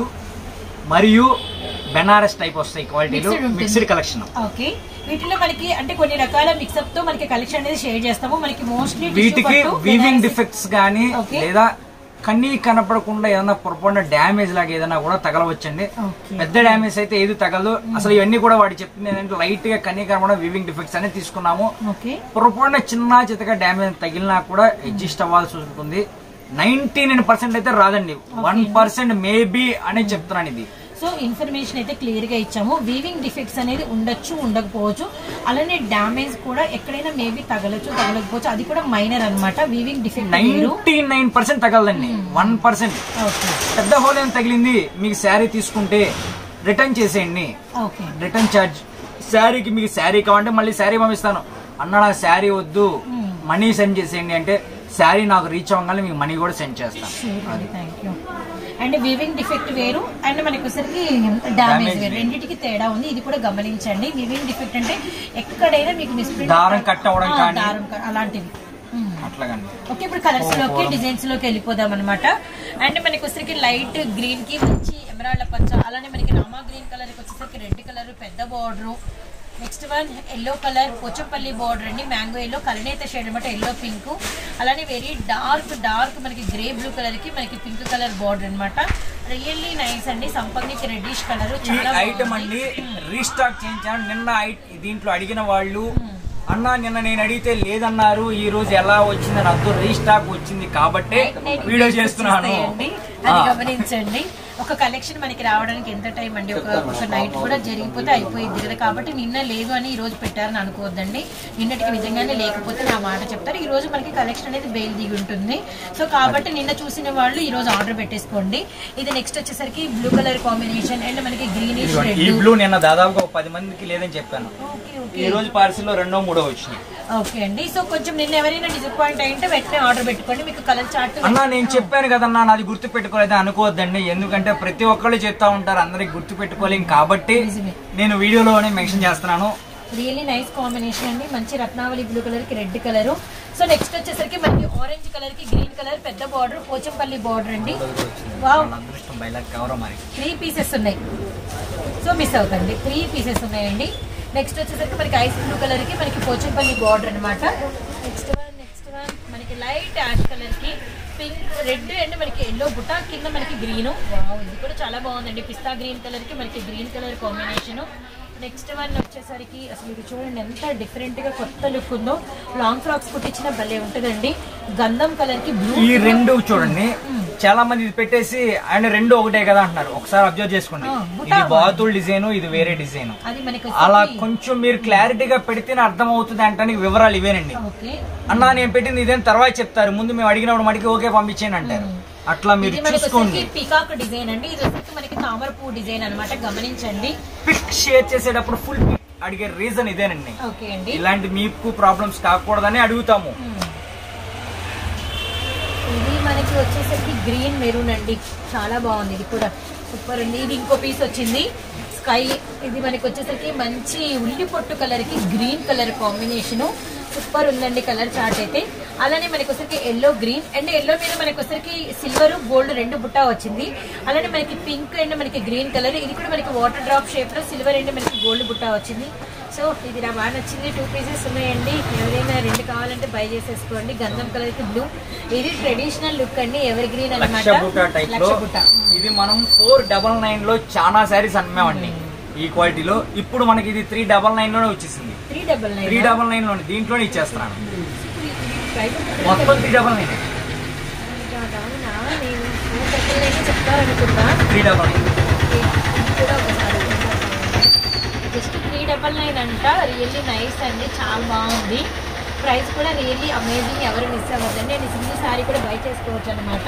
మరియు బెనారస్ టైప్ వస్తాయి క్వాలిటీలు Mixed ఉంటుంది. మిక్స్డ్ కలెక్షన్ ఓకే వీటిలో మనకి అంటే కొన్ని రకాల మిక్సప్ తో మనకి కలెక్షన్ అనేది షేర్ చేస్తాము మనకి మోస్ట్లీ వీటికి వీవింగ్ డిఫెక్ట్స్ గానీ Okay. లేదా కన్నీ కనపడకుండా ఏదైనా పొరపాటున డ్యామేజ్ లాగా ఏదైనా కూడా తగలవచ్చండి Okay. పెద్ద డ్యామేజ్ అయితే ఏది తగలదు అసలు ఇవన్నీ కూడా వాటి చెప్తుంది ఏంటంటే లైట్ గా కన్నీ కనపడడం వీవింగ్ డిఫెక్ట్స్ అనేది తీసుకున్నాము ఓకే పొరపాటున చిన్న చితక డ్యామేజ్ తగిలినా కూడా అడ్జస్ట్ అవ్వాల్సి ఉంటుంది నైన్టీ నైన్ పర్సెంట్ అయితే రాదండి వన్ పర్సెంట్ మేబీ అనే చెప్తున్నాను ఇది సో ఇన్ఫర్మేషన్ అయితే క్లియర్ గా ఇచ్చాము వీవింగ్ డిఫెక్ట్స్ అనేది ఉండొచ్చు ఉండకపోవచ్చు అలానే డ్యామేజ్ కూడా ఎక్కడైనా మేబీ తగలచ్చు తగలకపోవచ్చు అది కూడా మైనర్ అన్నమాట వీవింగ్ డిఫెక్ట్ వేరు నైన్టీ నైన్ పర్సెంట్ తగలదండి వన్ పర్సెంట్ ఓకే పెద్ద హోల్ ఏం తగిలింది మీకు శారీ తీసుకుంటే రిటర్న్ చేసేయండి ఓకే రిటర్న్ ఛార్జ్ శారీకి మీకు శారీ కావాలంటే మళ్ళీ శారీ పంపిస్తాను అన్న నాకు శారీ వద్దు మనీ సెండ్ చేసేయండి అంటే శారీ నాకు రీచ్ అవ్వగానే మీకు మనీ కూడా సెండ్ చేస్తాను షూర్ అండి thank you and weaving defect వేరు అండ్ మనకి వచ్చరికి డ్యామేజ్ Damage వేరు వేరు. రెండింటికి తేడా ఉంది ఇది కూడా గమనించండి వీవింగ్ డిఫెక్ట్ అంటే ఎక్కడైనా మీకు మిస్ప్రింట్ దారం cut అవ్వడం కానీ. దారం cut- అలాంటివి మ్మ్. అట్లాగండి ఓకే ఇప్పుడు కలర్స్ లోకి డిజైన్స్ లోకి వెళ్ళిపోదాం అనమాట అండ్ మనకి వచ్చరికి లైట్ గ్రీన్ కి మంచి ఎమరాల్డ్ పచ్చ అలానే మనకి రామా గ్రీన్ కలర్ కి వచ్చేసరికి రెడ్ కలర్ పెద్ద border next one yellow colour Pochampally border అండి మ్యాంగో ఎల్లో కలనేత షేడ్ అనమాట ఎల్లో పింక్ అలానే వెరీ డార్క్ డార్క్ మనకి గ్రే బ్లూ కలర్ కి మనకి పింక్ కలర్ బార్డర్ అన్నమాట రియల్లీ నైస్ అండి సంపంగికి రెడ్డిష్ కలర్ ఈ చాలా ఐటమ్ బాగుంది. అండి రీస్టాక్ చేయించాను నిన్న ఐ- దీంట్లో అడిగిన వాళ్ళు అన్న నిన్న నేను అడిగితే లేదన్నారు ఈ రోజు ఎలా వచ్చిందని అర్థం రీస్టాక్ వచ్చింది కాబట్టి నైట్ వీడియో నైట్ చేస్తున్నాను వచ్చేస్తాయండి. అది ఆ. గమనించండి ఒక కలెక్షన్ మనకి రావడానికి ఎంత టైం అండి ఒక ఒక నైట్ కూడా జరిగిపోతే అయిపోయింది కదా కాబట్టి నిన్న లేదు అని ఈ రోజు పెట్టారని అనుకోవద్దండి నిన్నటికి నిజంగానే లేకపోతే నా మాట చెప్తారు ఈ రోజు మనకి కలెక్షన్ అనేది బెయిల్ దిగి ఉంటుంది సో కాబట్టి నిన్న చూసిన వాళ్ళు ఈ రోజు ఆర్డర్ పెట్టేసుకోండి ఇది నెక్స్ట్ వచ్చేసరికి బ్లూ కలర్ కాంబినేషన్ అండ్ మనకి గ్రీనిష్ ఇదిగోండి, రెడ్ ఈ బ్లూ నిన్న దాదాపుగా ఒక పది మందికి లేదని చెప్పాను ఓకే ఈ ఓకే రోజు పార్సిల్ లో రెండో మూడో వచ్చినాయి ఓకే అండి సో కొంచెం నిన్న ఎవరైనా డిసప్పాయింట్ అయింటే వెంటనే ఆర్డర్ పెట్టుకోండి మీకు కలర్ చార్ట్ అన్న నేను చెప్పాను కదన్నా నాది గుర్తు పెట్టుకోలేదు అనుకోవద్దండి ఎందుకంటే ప్రతి ఒక్కళ్ళు చెప్తా ఉంటారు అందరికి గుర్తు పెట్టుకోలేం కాబట్టి నిజమే. నేను వీడియోలోనే మెన్షన్ చేస్తున్నాను రియల్లీ నైస్ కాంబినేషన్ అండి మంచి రత్నావళి బ్లూ కలర్ కి రెడ్ కలర్ సో నెక్స్ట్ వచ్చేసరికి మనకి ఆరెంజ్ కలర్ కి గ్రీన్ కలర్ పెద్ద బార్డర్ పోచంపల్లి బార్డర్ అండి వావ్ వాళ్ళ అదృష్టం బయలాక్ కవర్ మరి త్రీ పీసెస్ ఉన్నాయి సో మిస్ అవుతుంది త్రీ పీసెస్ ఉన్నాయండి నెక్స్ట్ వచ్చేసరికి మనకి ఐస్ బ్లూ కలర్ కి మనకి పోచంపల్లి బార్డర్ అన్నమాట నెక్స్ట్ వన్ నెక్స్ట్ వన్ మనకి లైట్ యాష్ కలర్ కి పింక్ రెడ్ అండ్ మనకి ఎల్లో బుట్ట కింద మనకి గ్రీన్ వావ్ ఇది కూడా చాలా బాగుందండి పిస్తా గ్రీన్ కలర్ కి మనకి green colour combination next one వచ్చేసరికి అసలు ఇది చూడండి ఎంత డిఫరెంట్ గా కొత్త లుక్ ఉందో లాంగ్ ఫ్రాక్స్ కుట్టించిన భలే ఉంటుందండి గంధం కలర్ కి బ్లూ ఈ రెండు చూడండి చాలా మంది ఇది పెట్టేసి ఆయన రెండు ఒకటే కదా అంటున్నారు ఒకసారి అబ్జర్వ్ చేసుకోండి ఆ, బుటా ఇది బాతుల్ డిజైన్ ఇది వేరే డిజైన్ అది మనకి అలా వచ్చేసరికి- కొంచెం మీరు క్లారిటీగా పెడితేనే అర్థం అవుతుంది అంటే వివరాలు ఇవేనండి ఓకే అన్నా నేను పెట్టింది ఇదేం తర్వాత చెప్తారు ముందు మేము అడిగినప్పుడు మడికి ఓకే పంపించేయండి అంటారు అట్లా మీరు ఇది మనకి చూసుకోండి వచ్చేసరికి పికాక్ డిజైన్ అండి ఇది వచ్చేసరికి మనకి తామర పువ్వు డిజైన్ అన్నమాట గమనించండి పిక్ షేర్ చేసేటప్పుడు ఫుల్ పిక్ అడిగే రీజన్ ఇదేనండి ఓకే అండి ఇలాంటి మీకు ప్రాబ్లమ్స్ కాకూడదని అడుగుతాము మనకి వచ్చేసరికి గ్రీన్ మెరూన్ అండి చాలా బాగుంది ఇది కూడా సూపర్ ఉంది ఇది ఇంకో పీస్ వచ్చింది స్కై ఇది మనకి వచ్చేసరికి మంచి ఉల్లి పొట్టు కలర్ కి గ్రీన్ కలర్ కాంబినేషన్ సూపర్ ఉందండి కలర్ చార్ట్ అయితే అలానే మనకి వచ్చరికి ఎల్లో గ్రీన్ అండ్ ఎల్లో మీద మనకి వచ్చరికి సిల్వర్ గోల్డ్ రెండు బుట్ట వచ్చింది అలానే మనకి పింక్ అండ్ మనకి గ్రీన్ కలర్ ఇది కూడా మనకి వాటర్ డ్రాప్ షేప్ లో సిల్వర్ అండ్ మనకి గోల్డ్ బుట్ట వచ్చింది సో ఇది నా బాగా నచ్చింది టూ పీసెస్ ఉన్నాయండి ఎవరైనా రెండు కావాలంటే బై చేసేసుకోండి గంధం కలర్ కి బ్లూ ఇది ట్రెడిషనల్ లుక్ అండి ఎవరి గ్రీన్ లక్ష అనమాట బుట్ట టైప్ లో లక్ష బుట్ట ఇది మనం ఫోర్ డబల్ నైన్ లో చాలా సారీస్ అమ్మామండి ఈ క్వాలిటీలో ఇప్పుడు మనకి ఇది త్రీ డబల్ నైన్ లోనే వచ్చేసింది three double three nine double nine లోనే దీంట్లోనే ఇచ్చేస్తున్నాను మొత్తం త్రీ డబల్ నైన్ నేను ఫోర్ డబల్ నైన్ చెప్తారనుకుంటా త్రీ డబల్ నైన్ కూడా ఒకసారి జస్ట్ త్రీ డబల్ నైన్ అంట రియల్లీ నైస్ అండి చాలా బాగుంది ప్రైస్ కూడా రియల్లీ అమేజింగ్ ఎవరు మిస్ అవ్వద్దండి నేను సింగిల్ సారీ కూడా బై చేసుకోవచ్చు అనమాట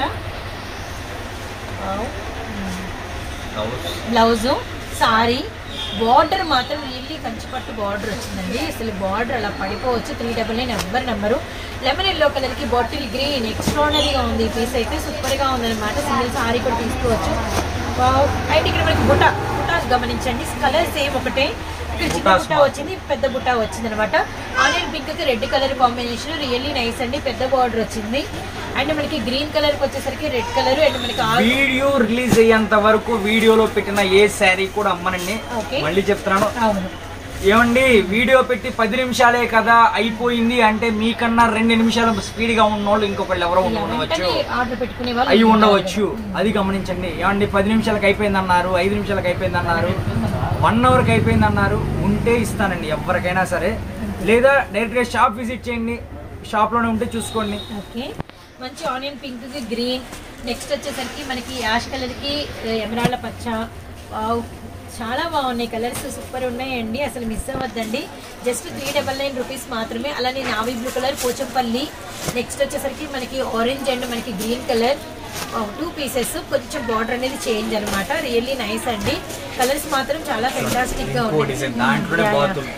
బ్లౌజు సారీ బార్డర్ మాత్రం రియల్లీ కంచిపట్టు బార్డర్ వచ్చిందండి అసలు బార్డర్ అలా పడిపోవచ్చు త్రీ డబల్ నైన్ ఎవరి నెంబరు లెమన్ ఎల్లో కలర్ కి బాటిల్ గ్రీన్ ఎక్స్ట్రాడనరీగా ఉంది ఈ పీస్ అయితే సూపర్ గా ఉందన్నమాట సింగిల్ సారీ కూడా తీసుకోవచ్చు వావ్. అండ్ ఇక్కడ మనకి బుట్ట బుటాస్ గమనించండి కలర్ సేమ్ ఒకటే ఇక్కడ చిన్న బుటాస్ బుట్ట వచ్చింది పెద్ద బుట్ట వచ్చింది అనమాట ఆనియన్ పింక్ కి red colour combination really nice అండి పెద్ద బార్డర్ వచ్చింది అండ్ మనకి గ్రీన్ కలర్ కి వచ్చేసరికి రెడ్ కలర్ అండ్ మనకి ఆ- వీడియో రిలీజ్ అయ్యేంత వరకు వీడియోలో పెట్టిన ఏ శారీ కూడా అమ్మనండి ఓకే. మళ్ళీ చెప్తున్నాను అవును ఏమండి వీడియో పెట్టి పది నిమిషాలే కదా అయిపోయింది అంటే మీకన్నా రెండు నిమిషాలు స్పీడ్ గా ఉన్నోళ్ళు ఇంకొకళ్ళు ఎవరో ఉండి ఉండవచ్చు వెంటనే ఆర్డర్ పెట్టుకునే వాళ్ళు అయి ఉండవచ్చు అది గమనించండి ఏమండి పది నిమిషాలకు అయిపోయింది అన్నారు ఐదు నిమిషాలకు అయిపోయింది అన్నారు వన్ అవర్కి అయిపోయింది అన్నారు ఉంటే ఇస్తానండి ఎవరికైనా సరే లేదా డైరెక్ట్ గా షాప్ విజిట్ చేయండి షాప్ లోనే ఉంటే చూసుకోండి ఓకే మంచి ఆనియన్ పింక్ కి గ్రీన్ నెక్స్ట్ వచ్చేసరికి మనకి యాష్ కలర్ కి ఎమరాళ్ళ పచ్చ వావ్ చాలా బాగున్నాయి కలర్స్ సూపర్ ఉన్నాయండి అసలు మిస్ అవ్వద్దండి just three double nine rupees మాత్రమే అలానే navy blue colour Pochampally next వచ్చేసరికి మనకి ఆరెంజ్ అండ్ మనకి గ్రీన్ కలర్ టూ పీసెస్ కొంచెం బార్డర్ అనేది చేంజ్ అన్నమాట రియల్లీ నైస్ అండి కలర్స్ మాత్రం చాలా ఫెంటాస్టిక్ గా ఇంకో డిజైన్ దాంట్లోనే ఉన్నాయి బాతులు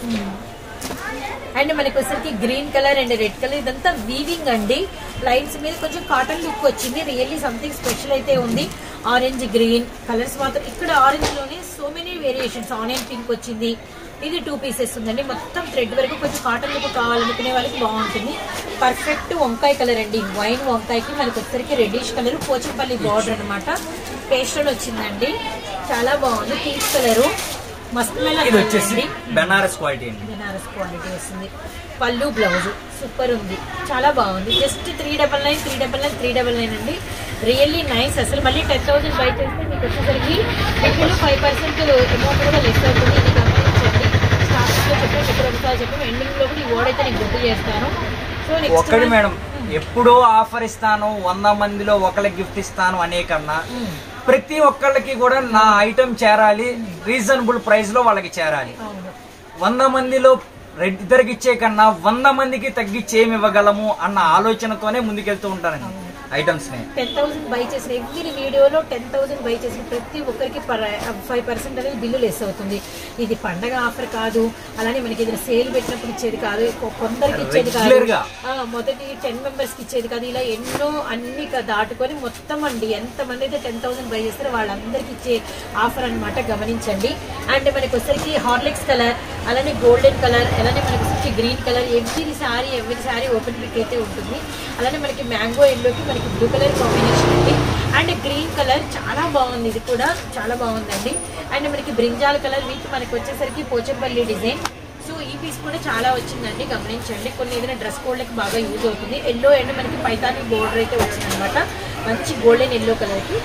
అండ్ మనకి వచ్చరికి green colour and red colour ఇదంతా వీవింగ్ అండి లైన్స్ మీద కొంచెం కాటన్ లుక్ వచ్చింది రియల్లీ సంథింగ్ స్పెషల్ అయితే ఉంది ఆరెంజ్ గ్రీన్ కలర్స్ మాత్రం ఇక్కడ ఆరెంజ్ లోనే so many variations onion pink వచ్చింది ఇది టూ పీసెస్ ఉందండి మొత్తం థ్రెడ్ వరకు కొంచెం కాటన్ లుక్ కావాలనుకునే వాళ్ళకి బాగుంటుంది పర్ఫెక్ట్ వంకాయ కలర్ అండి వైన్ వంకాయకి మనకి వచ్చరికి రెడ్డిష్ కలర్ పోచంపల్లి బార్డర్ అనమాట పేస్టల్ వచ్చిందండి చాలా బాగుంది పింక్ కలర్ మస్త్ ఇది వచ్చేసి బెనారస్ క్వాలిటీ అండి బెనారస్ క్వాలిటీ వస్తుంది పళ్ళు బ్లౌజ్ సూపర్ ఉంది చాలా బాగుంది just three double nine three double nine three double nine అండి రియల్లీ నైస్ అసలు మళ్ళీ టెన్ థౌసండ్ బై చేస్తే మీకు వచ్చేసరికి ఇప్పుడు ఫైవ్ పర్సెంట్ అమౌంట్ కూడా లెస్ అవుతుంది ఇది గమనించండి స్టార్టింగ్ లో చెప్పాను ఇప్పుడు ఒకసారి చెప్పాను ఎండింగ్ లో కూడా ఈ వర్డ్ అయితే నేను గుర్తు చేస్తాను సో నెక్స్ట్ ఒక్కడి మేడం ఎప్పుడో ఆఫర్ ఇస్తాను వంద మందిలో ఒకళ్ళకి గిఫ్ట్ ఇస్తాను అనే కన్నా ప్రతి ఒక్కళ్ళకి కూడా నా ఐటమ్ చేరాలి రీజనబుల్ ప్రైస్ లో వాళ్ళకి చేరాలి అవును వంద మందిలో రెడ్ ఇద్దరికి ఇచ్చే కన్నా వంద మందికి తగ్గించి ఏమి ఇవ్వగలము అన్న ఆలోచనతోనే ముందుకెళ్తూ ఉంటానండి ఐటమ్స్ ని టెన్ థౌసండ్ బై చేసిన ఎవ్రీ వీడియోలో టెన్ థౌసండ్ బై చేసిన ప్రతి ఒక్కరికి ఫైవ్ పర్సెంట్ అనేది బిల్లు లెస్ అవుతుంది ఇది పండగ ఆఫర్ కాదు అలానే మనకి ఏదైనా సేల్ పెట్టినప్పుడు ఇచ్చేది కాదు కొ- కొందరికి ఇచ్చేది కాదు Regular గా. ఆ, మొదటి టెన్ మెంబర్స్ కి ఇచ్చేది కాదు ఇలా ఎన్నో అన్ని క- దాటుకొని మొత్తం అండి ఎంత మంది అయితే టెన్ థౌసండ్ బై చేస్తారో వాళ్ళందరికి ఇచ్చే ఆఫర్ అన్నమాట గమనించండి అండ్ మనకి వచ్చరికి హార్లిక్స్ కలర్ అలానే గోల్డెన్ కలర్ అలానే మనకి వచ్చరికి green colour every sari every sari open pick అయితే ఉంటుంది అలానే మనకి మ్యాంగో ఎల్లోకి మనకి బ్లూ కలర్ కాంబినేషన్ ఉంది అండ్ గ్రీన్ కలర్ చాలా బాగుంది ఇది కూడా చాలా బాగుందండి అండ్ మనకి బ్రింజాల్ కలర్ విత్ మనకి వచ్చేసరికి పోచంపల్లి డిజైన్ సో ఈ పీస్ కూడా చాలా వచ్చిందండి గమనించండి కొన్ని ఏదైనా డ్రెస్ కోడ్లకి బాగా యూజ్ అవుతుంది ఎల్లో అండ్ మనకి పైతాని బోర్డర్ అయితే వచ్చిందనమాట మంచి గోల్డెన్ ఎల్లో కలర్కి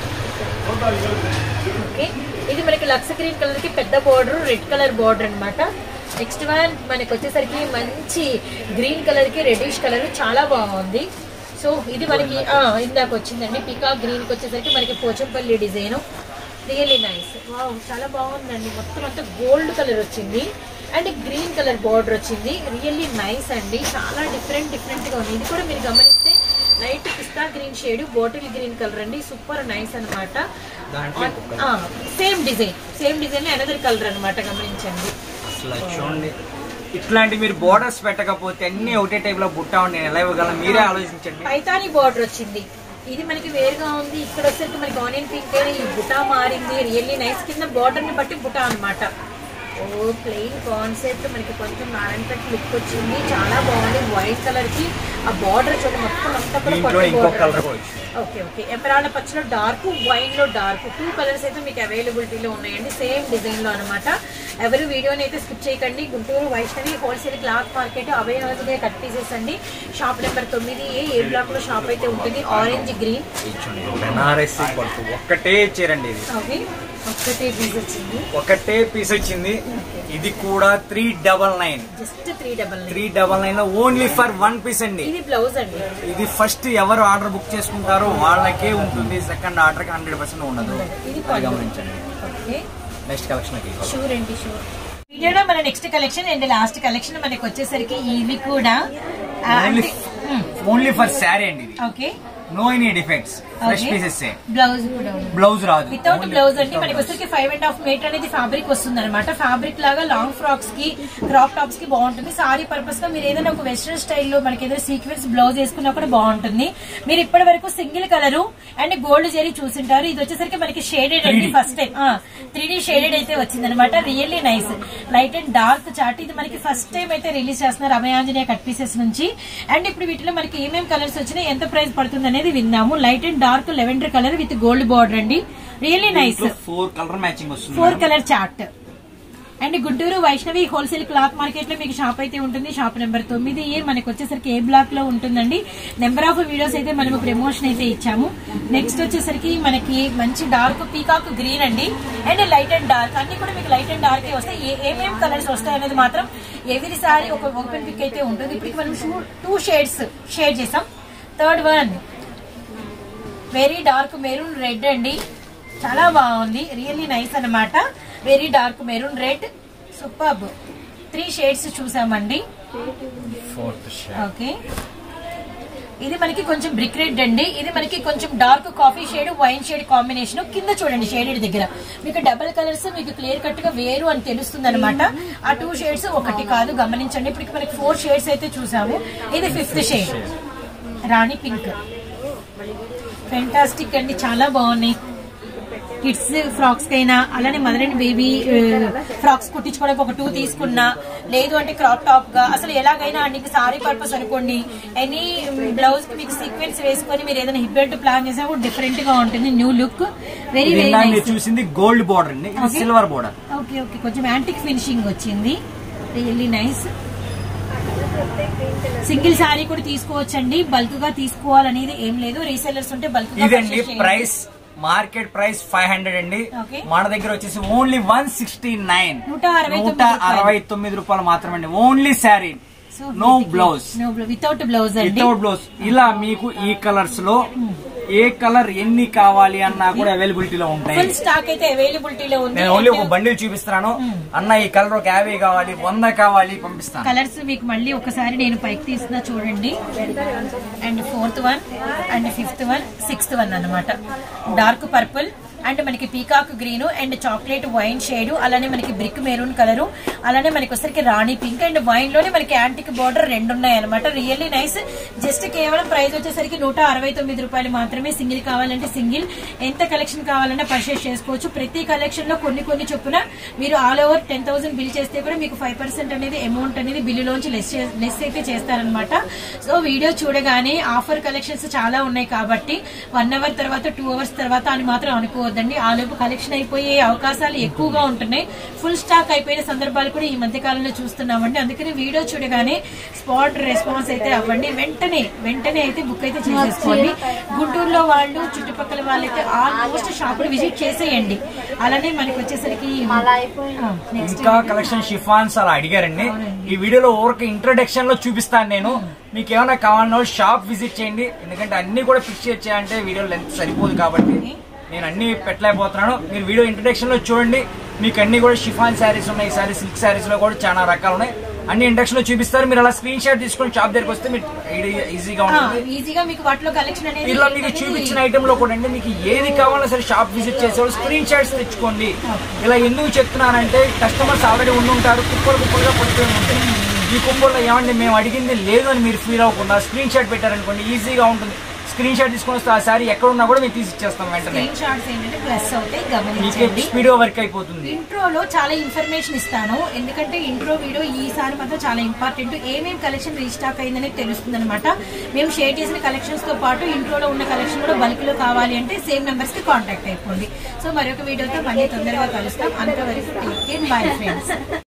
ఓకే ఇది మనకి లక్స్ గ్రీన్ కలర్ కి పెద్ద బోర్డర్ రెడ్ కలర్ బోర్డర్ అన్నమాట నెక్స్ట్ వన్ మనకి వచ్చేసరికి మంచి గ్రీన్ కలర్ కి రెడ్డిష్ కలర్ చాలా బాగుంది సో ఇది మనకి ఆ, ఇందాక వచ్చిందండి పికా గ్రీన్ కి వచ్చేసరికి మనకి Pochampally design really nice wow చాలా బాగుందండి మొత్తం అంతా గోల్డ్ కలర్ వచ్చింది అండ్ గ్రీన్ కలర్ బార్డర్ వచ్చింది రియల్లీ నైస్ అండి చాలా డిఫరెంట్ డిఫరెంట్ గా ఉంది ఇది కూడా మీరు గమనిస్తే లైట్ పిస్తా green shade bottle green colour అండి సూపర్ నైస్ అనమాట దాంట్లో ఇంకొక same design same design another colour అన్నమాట గమనించండి అసలు చూడండి ఇట్లాంటి మీరు బోర్డర్స్ పెట్టకపోతే అన్ని ఒకటే టైప్ లో బుట్టా ఉండి నేను ఎలా ఇవ్వగలను మీరే ఆలోచించండి పైతాని బార్డర్ వచ్చింది ఇది మనకి వేరుగా ఉంది ఇక్కడ వచ్చేసరికి మనకి ఆనియన్ పింక్ ఈ బుటా మారింది రియల్లీ నైస్ కింద బార్డర్ ని బట్టి బుటా అన్నమాట ఓ ప్లెయిన్ కాన్సెప్ట్ మనకి కొంచెం నారాయణపేట లుక్ వచ్చింది చాలా బాగుంది వైట్ కలర్ కి ఆ బార్డర్ చూడండి మొత్తం అంతా కూడా దీంట్లో పట్టు ఇంకో border. కలర్ కూడా వచ్చింది. ఓకే ఓకే ఎమరాల్డ్ పచ్చలో డార్క్ వైన్ లో డార్క్ టూ కలర్స్ అయితే మీకు అవైలబిలిటీలో ఉన్నాయండి సేమ్ డిజైన్ లో అనమాట ఎవరు వీడియోని అయితే స్కిప్ చేయకండి Guntur Vaishnavi wholesale cloth market అభయ రోజుగా కట్ పీసెస్ అండి షాప్ నెంబర్ తొమ్మిది ఏ ఏ బ్లాక్ లో షాప్ అయితే ఉంటుంది ఆరెంజ్ గ్రీన్ ఇది చూడండి, బెనారసి పట్టు ఒక్కటే చీరండి ఇది ఓకే ఒక్కటే పీస్ వచ్చింది ఒకటే పీస్ వచ్చింది ఇది కూడా three double nine just three double three double nine లో ఓన్లీ ఫర్ వన్ పీస్ అండి ఇది బ్లౌజ్ అండి ఇది ఫస్ట్ ఎవరు ఆర్డర్ బుక్ చేసుకుంటారో వాళ్ళకే ఉంటుంది సెకండ్ ఆర్డర్ కి హండ్రెడ్ పర్సెంట్ ఉండదు ఇది అది గమనించండి ఓకే నెక్స్ట్ కలెక్షన్ కి షూర్ అండి షూర్ వీడియోలో మన next collection and last collection మనకి వచ్చేసరికి ఇవి కూడా ఆ, ఓన్లీ అంటే మ్, ఓన్లీ ఫర్ శారీ అండి ఇది okay no any defects fresh okay. Pieces blouse కూడా ఉంది బ్లౌజ్ రాదు వితౌట్ Only బ్లౌజ్ అంటే without మనకి blouse. వచ్చరికి ఫైవ్ అండ్ హాఫ్ మీటర్ అనేది ఫ్యాబ్రిక్ వస్తుంది అనమాట ఫ్యాబ్రిక్ లాగా లాంగ్ ఫ్రాక్స్ కి క్రాప్ టాప్స్ కి బాగుంటుంది సారీ పర్పస్ గా మీరు ఏదైనా ఒక వెస్ట్రన్ స్టైల్లో మనకి ఏదైనా సీక్వెన్స్ బ్లౌజ్ వేసుకున్నా కూడా బాగుంటుంది మీరు ఇప్పటి వరకు సింగిల్ కలర్ అండ్ గోల్డ్ జరీ చూసింటారు ఇది వచ్చేసరికి మనకి షేడెడ్ అండి 3D. First time three D shaded అయితే వచ్చింది అనమాట really nice light and dark చాట్ ఇది మనకి ఫస్ట్ టైం అయితే రిలీజ్ చేస్తున్నారు అభయాంజనేయ కట్ పీసెస్ నుంచి అండ్ ఇప్పుడు వీటిలో మనకి ఏమేమి కలర్స్ వచ్చినాయి ఎంత ప్రైస్ పడుతుంది అనేది విందాము light and dark lavender colour with gold border అండి really nice four colour matching వస్తుంది four madam. Colour chart and Guntur Vaishnavi wholesale cloth market లో మీకు షాప్ అయితే ఉంటుంది షాప్ నెంబర్ తొమ్మిది ఏ మనకి వచ్చేసరికి ఏ బ్లాక్ లో ఉంటుందండి నెంబర్ ఆఫ్ వీడియోస్ అయితే మనము ప్రమోషన్ అయితే ఇచ్చాము నెక్స్ట్ వచ్చేసరికి మనకి మంచి డార్క్ పీకాక్ గ్రీన్ అండి అండ్ లైట్ అండ్ డార్క్ అన్ని కూడా మీకు లైట్ అండ్ డార్క్ వస్తాయి ఏ- ఏమేం కలర్స్ వస్తాయి అనేది మాత్రం ఎవరి సారీ ఒక ఓపెన్ పిక్ అయితే ఉంటుంది ఇప్పుడు మనం టూ షేడ్స్ షేడ్ చేసాం third one very dark maroon red అండి చాలా బాగుంది రియల్లీ నైస్ అన్నమాట very dark maroon red super three shades చూసామండి ఫోర్త్ షేడ్ ఓకే ఇది మనకి కొంచెం బ్రిక్ రెడ్ అండి ఇది మనకి కొంచెం dark coffee shade wine shade combination కింద చూడండి షేడెడ్ దగ్గర మీకు డబల్ కలర్స్ మీకు క్లియర్ కట్ గా వేరు అని తెలుస్తుంది అనమాట ఆ టూ షేడ్స్ ఒకటి కాదు గమనించండి ఇప్పుడు మనకి ఫోర్ షేడ్స్ అయితే చూసాము ఇది ఫిఫ్త్ షేడ్ రాణి పింక్ ఫెంటాస్టిక్ అండి చాలా బాగున్నాయి కిడ్స్ ఫ్రాక్స్ కైనా అలానే మదర్ అండ్ బేబీ ఫ్రాక్స్ కుట్టించుకోవడానికి ఒక టూ తీసుకున్నా లేదు అంటే క్రాప్ టాప్ గా అసలు ఎలాగైనా అండి సారీ పర్పస్ అనుకోండి ఎనీ బ్లౌజ్ కి మీకు సీక్వెన్స్ వేసుకొని మీరు ఏదైనా హిప్ బెల్ట్ ప్లాన్ చేసినా కూడా డిఫరెంట్ గా ఉంటుంది న్యూ లుక్ వెరీ వెరీ ఇందాక మీరు నైస్ చూసింది గోల్డ్ బార్డర్ అండి ఇది Okay. Silver border okay okay కొంచెం యాంటిక్ ఫినిషింగ్ వచ్చింది రియల్లీ నైస్ సింగిల్ శారీ కూడా తీసుకోవచ్చండి బల్క్ గా తీసుకోవాలనేది ఏం లేదు రీసెల్లర్స్ ఉంటే బల్క్ గా ఇదండి purchase చేయండి. Price market price five hundred అండి Okay. మన దగ్గర వచ్చేసి ఓన్లీ వన్ సిక్స్టీ నైన్ నూట అరవై నూట తొమ్మిది రూపాయలు. అరవై తొమ్మిది రూపాయలు మాత్రమే only sari So, no blouse no without blouse అండి వితౌట్ బ్లౌజ్ ఇలా మీకు ఈ కలర్స్ లో ఏ కలర్ ఎన్ని కావాలి అన్నా కూడా అవైలబిలిటీలో ఉంటాయి ఫుల్ స్టాక్ అయితే అవైలబిలిటీలో ఉంది నేను ఓన్లీ ఒక బండిల్ చూపిస్తున్నాను అన్న ఈ కలర్ ఒక యాభై కావాలి వంద కావాలి పంపిస్తాను కలర్స్ మీకు మళ్ళీ ఒకసారి నేను పైకి తీస్తున్నా చూడండి and fourth one and fifth one sixth one అన్నమాట డార్క్ పర్పుల్ అండ్ మనకి peacock green and chocolate wine shade అలానే మనకి బ్రిక్ మెరూన్ కలర్ అలానే మనకి వచ్చరికి రాణి పింక్ అండ్ వైన్ లోనే మనకి యాంటిక్ బార్డర్ రెండు ఉన్నాయి అనమాట రియల్లీ నైస్ జస్ట్ కేవలం ప్రైస్ వచ్చేసరికి నూట అరవై తొమ్మిది రూపాయలు మాత్రమే సింగిల్ కావాలంటే సింగిల్ ఎంత కలెక్షన్ కావాలన్నా పర్చేస్ చేసుకోవచ్చు ప్రతి కలెక్షన్ లో కొన్ని కొన్ని చొప్పున మీరు all over ten thousand bill చేస్తే కూడా మీకు ఫైవ్ పర్సెంట్ అనేది అమౌంట్ అనేది బిల్లులోంచి లెస్ చే- లెస్ అయితే చేస్తారనమాట సో వీడియో చూడగానే ఆఫర్ కలెక్షన్స్ చాలా ఉన్నాయి కాబట్టి వన్ అవర్ తర్వాత టూ అవర్స్ తర్వాత అని మాత్రం అనుకోవద్దండి ఆ లోపు కలెక్షన్ అయిపోయే అవకాశాలు ఎక్కువగా ఉంటున్నాయి ఫుల్ స్టాక్ అయిపోయిన సందర్భాలు కూడా ఈ మధ్య కాలంలో చూస్తున్నామండి అందుకని వీడియో చూడగానే స్పాట్ రెస్పాన్స్ అయితే అవ్వండి వెంటనే వెంటనే అయితే బుక్ అయితే చేసేసుకోండి గుంటూరులో వాళ్ళు చుట్టుపక్కల వాళ్ళైతే ఆల్మోస్ట్ షాప్ విజిట్ చేసేయండి అలానే మనకి వచ్చేసరికి నెక్స్ట్ ఇంకా కలెక్షన్ షిఫాన్స్ అలా అడిగారండి ఈ వీడియోలో ఓవర్ ఇంట్రొడక్షన్ లో చూపిస్తాను నేను మీకు ఏమైనా కావాలన్నా షాప్ విజిట్ చేయండి ఎందుకంటే అన్ని కూడా ఫిక్స్ చేయాలంటే వీడియో లెంత్ సరిపోదు కాబట్టి నేను అన్ని పెట్టలేకపోతున్నాను మీరు వీడియో ఇంట్రొడక్షన్ లో చూడండి మీకు అన్ని కూడా షిఫాన్ శారీస్ ఉన్నాయి ఈ సారీ సిల్క్ శారీస్ లో కూడా చాలా రకాలు ఉన్నాయి అన్ని ఇంట్రొడక్షన్ లో చూపిస్తారు మీరు అలా స్క్రీన్ షాట్ తీసుకొని షాప్ దగ్గరికి వస్తే మీకు ఈజీగా ఉంటుంది ఈజీగా మీకు వాటిలో కలెక్షన్ అనేది ఇలా మీకు చూపించిన ఐటమ్ లో కూడా అండి మీకు ఏది కావాలన్నా సరే షాప్ విజిట్ చేసేవాళ్ళు స్క్రీన్ షాట్స్ తెచ్చుకోండి ఇలా ఎందుకు చెప్తున్నానంటే కస్టమర్స్ ఆల్రెడీ ఉండి ఉంటారు కుప్పలు కుప్పలుగా పట్టుకొని ఉంటాయి ఈ కుప్పల్లో ఏమండి మేము అడిగింది లేదు అని మీరు ఫీల్ అవ్వకుండా స్క్రీన్ షాట్ పెట్టారనుకోండి ఈజీగా ఉంటుంది స్క్రీన్ షాట్ తీసుకొని వస్తే ఆ సారీ ఎక్కడ ఉన్నా కూడా మేము తీసి ఇచ్చేస్తాం వెంటనే స్క్రీన్ షాట్స్ ఏంటంటే ప్లస్ అవుతాయి మీకు గమనించండి స్పీడ్ వర్క్ అయిపోతుంది ఇంట్రోలో చాలా ఇన్ఫర్మేషన్ ఇస్తాను ఎందుకంటే ఇంట్రో వీడియో ఈసారి మాత్రం చాలా ఇంపార్టెంట్ ఏమేమి కలెక్షన్ రీస్టాక్ అయిందని తెలుస్తుంది అనమాట మేము షేర్ చేసిన కలెక్షన్స్ తో పాటు ఇంట్రోలో ఉన్న కలెక్షన్ కూడా బల్క్ లో కావాలి అంటే సేమ్ నెంబర్స్ కి కాంటాక్ట్ అయిపోండి సో మరొక వీడియోతో మళ్ళీ తొందరగా కలుస్తాం అంతవరకు టేక్ కేర్ బై ఫ్రెండ్స్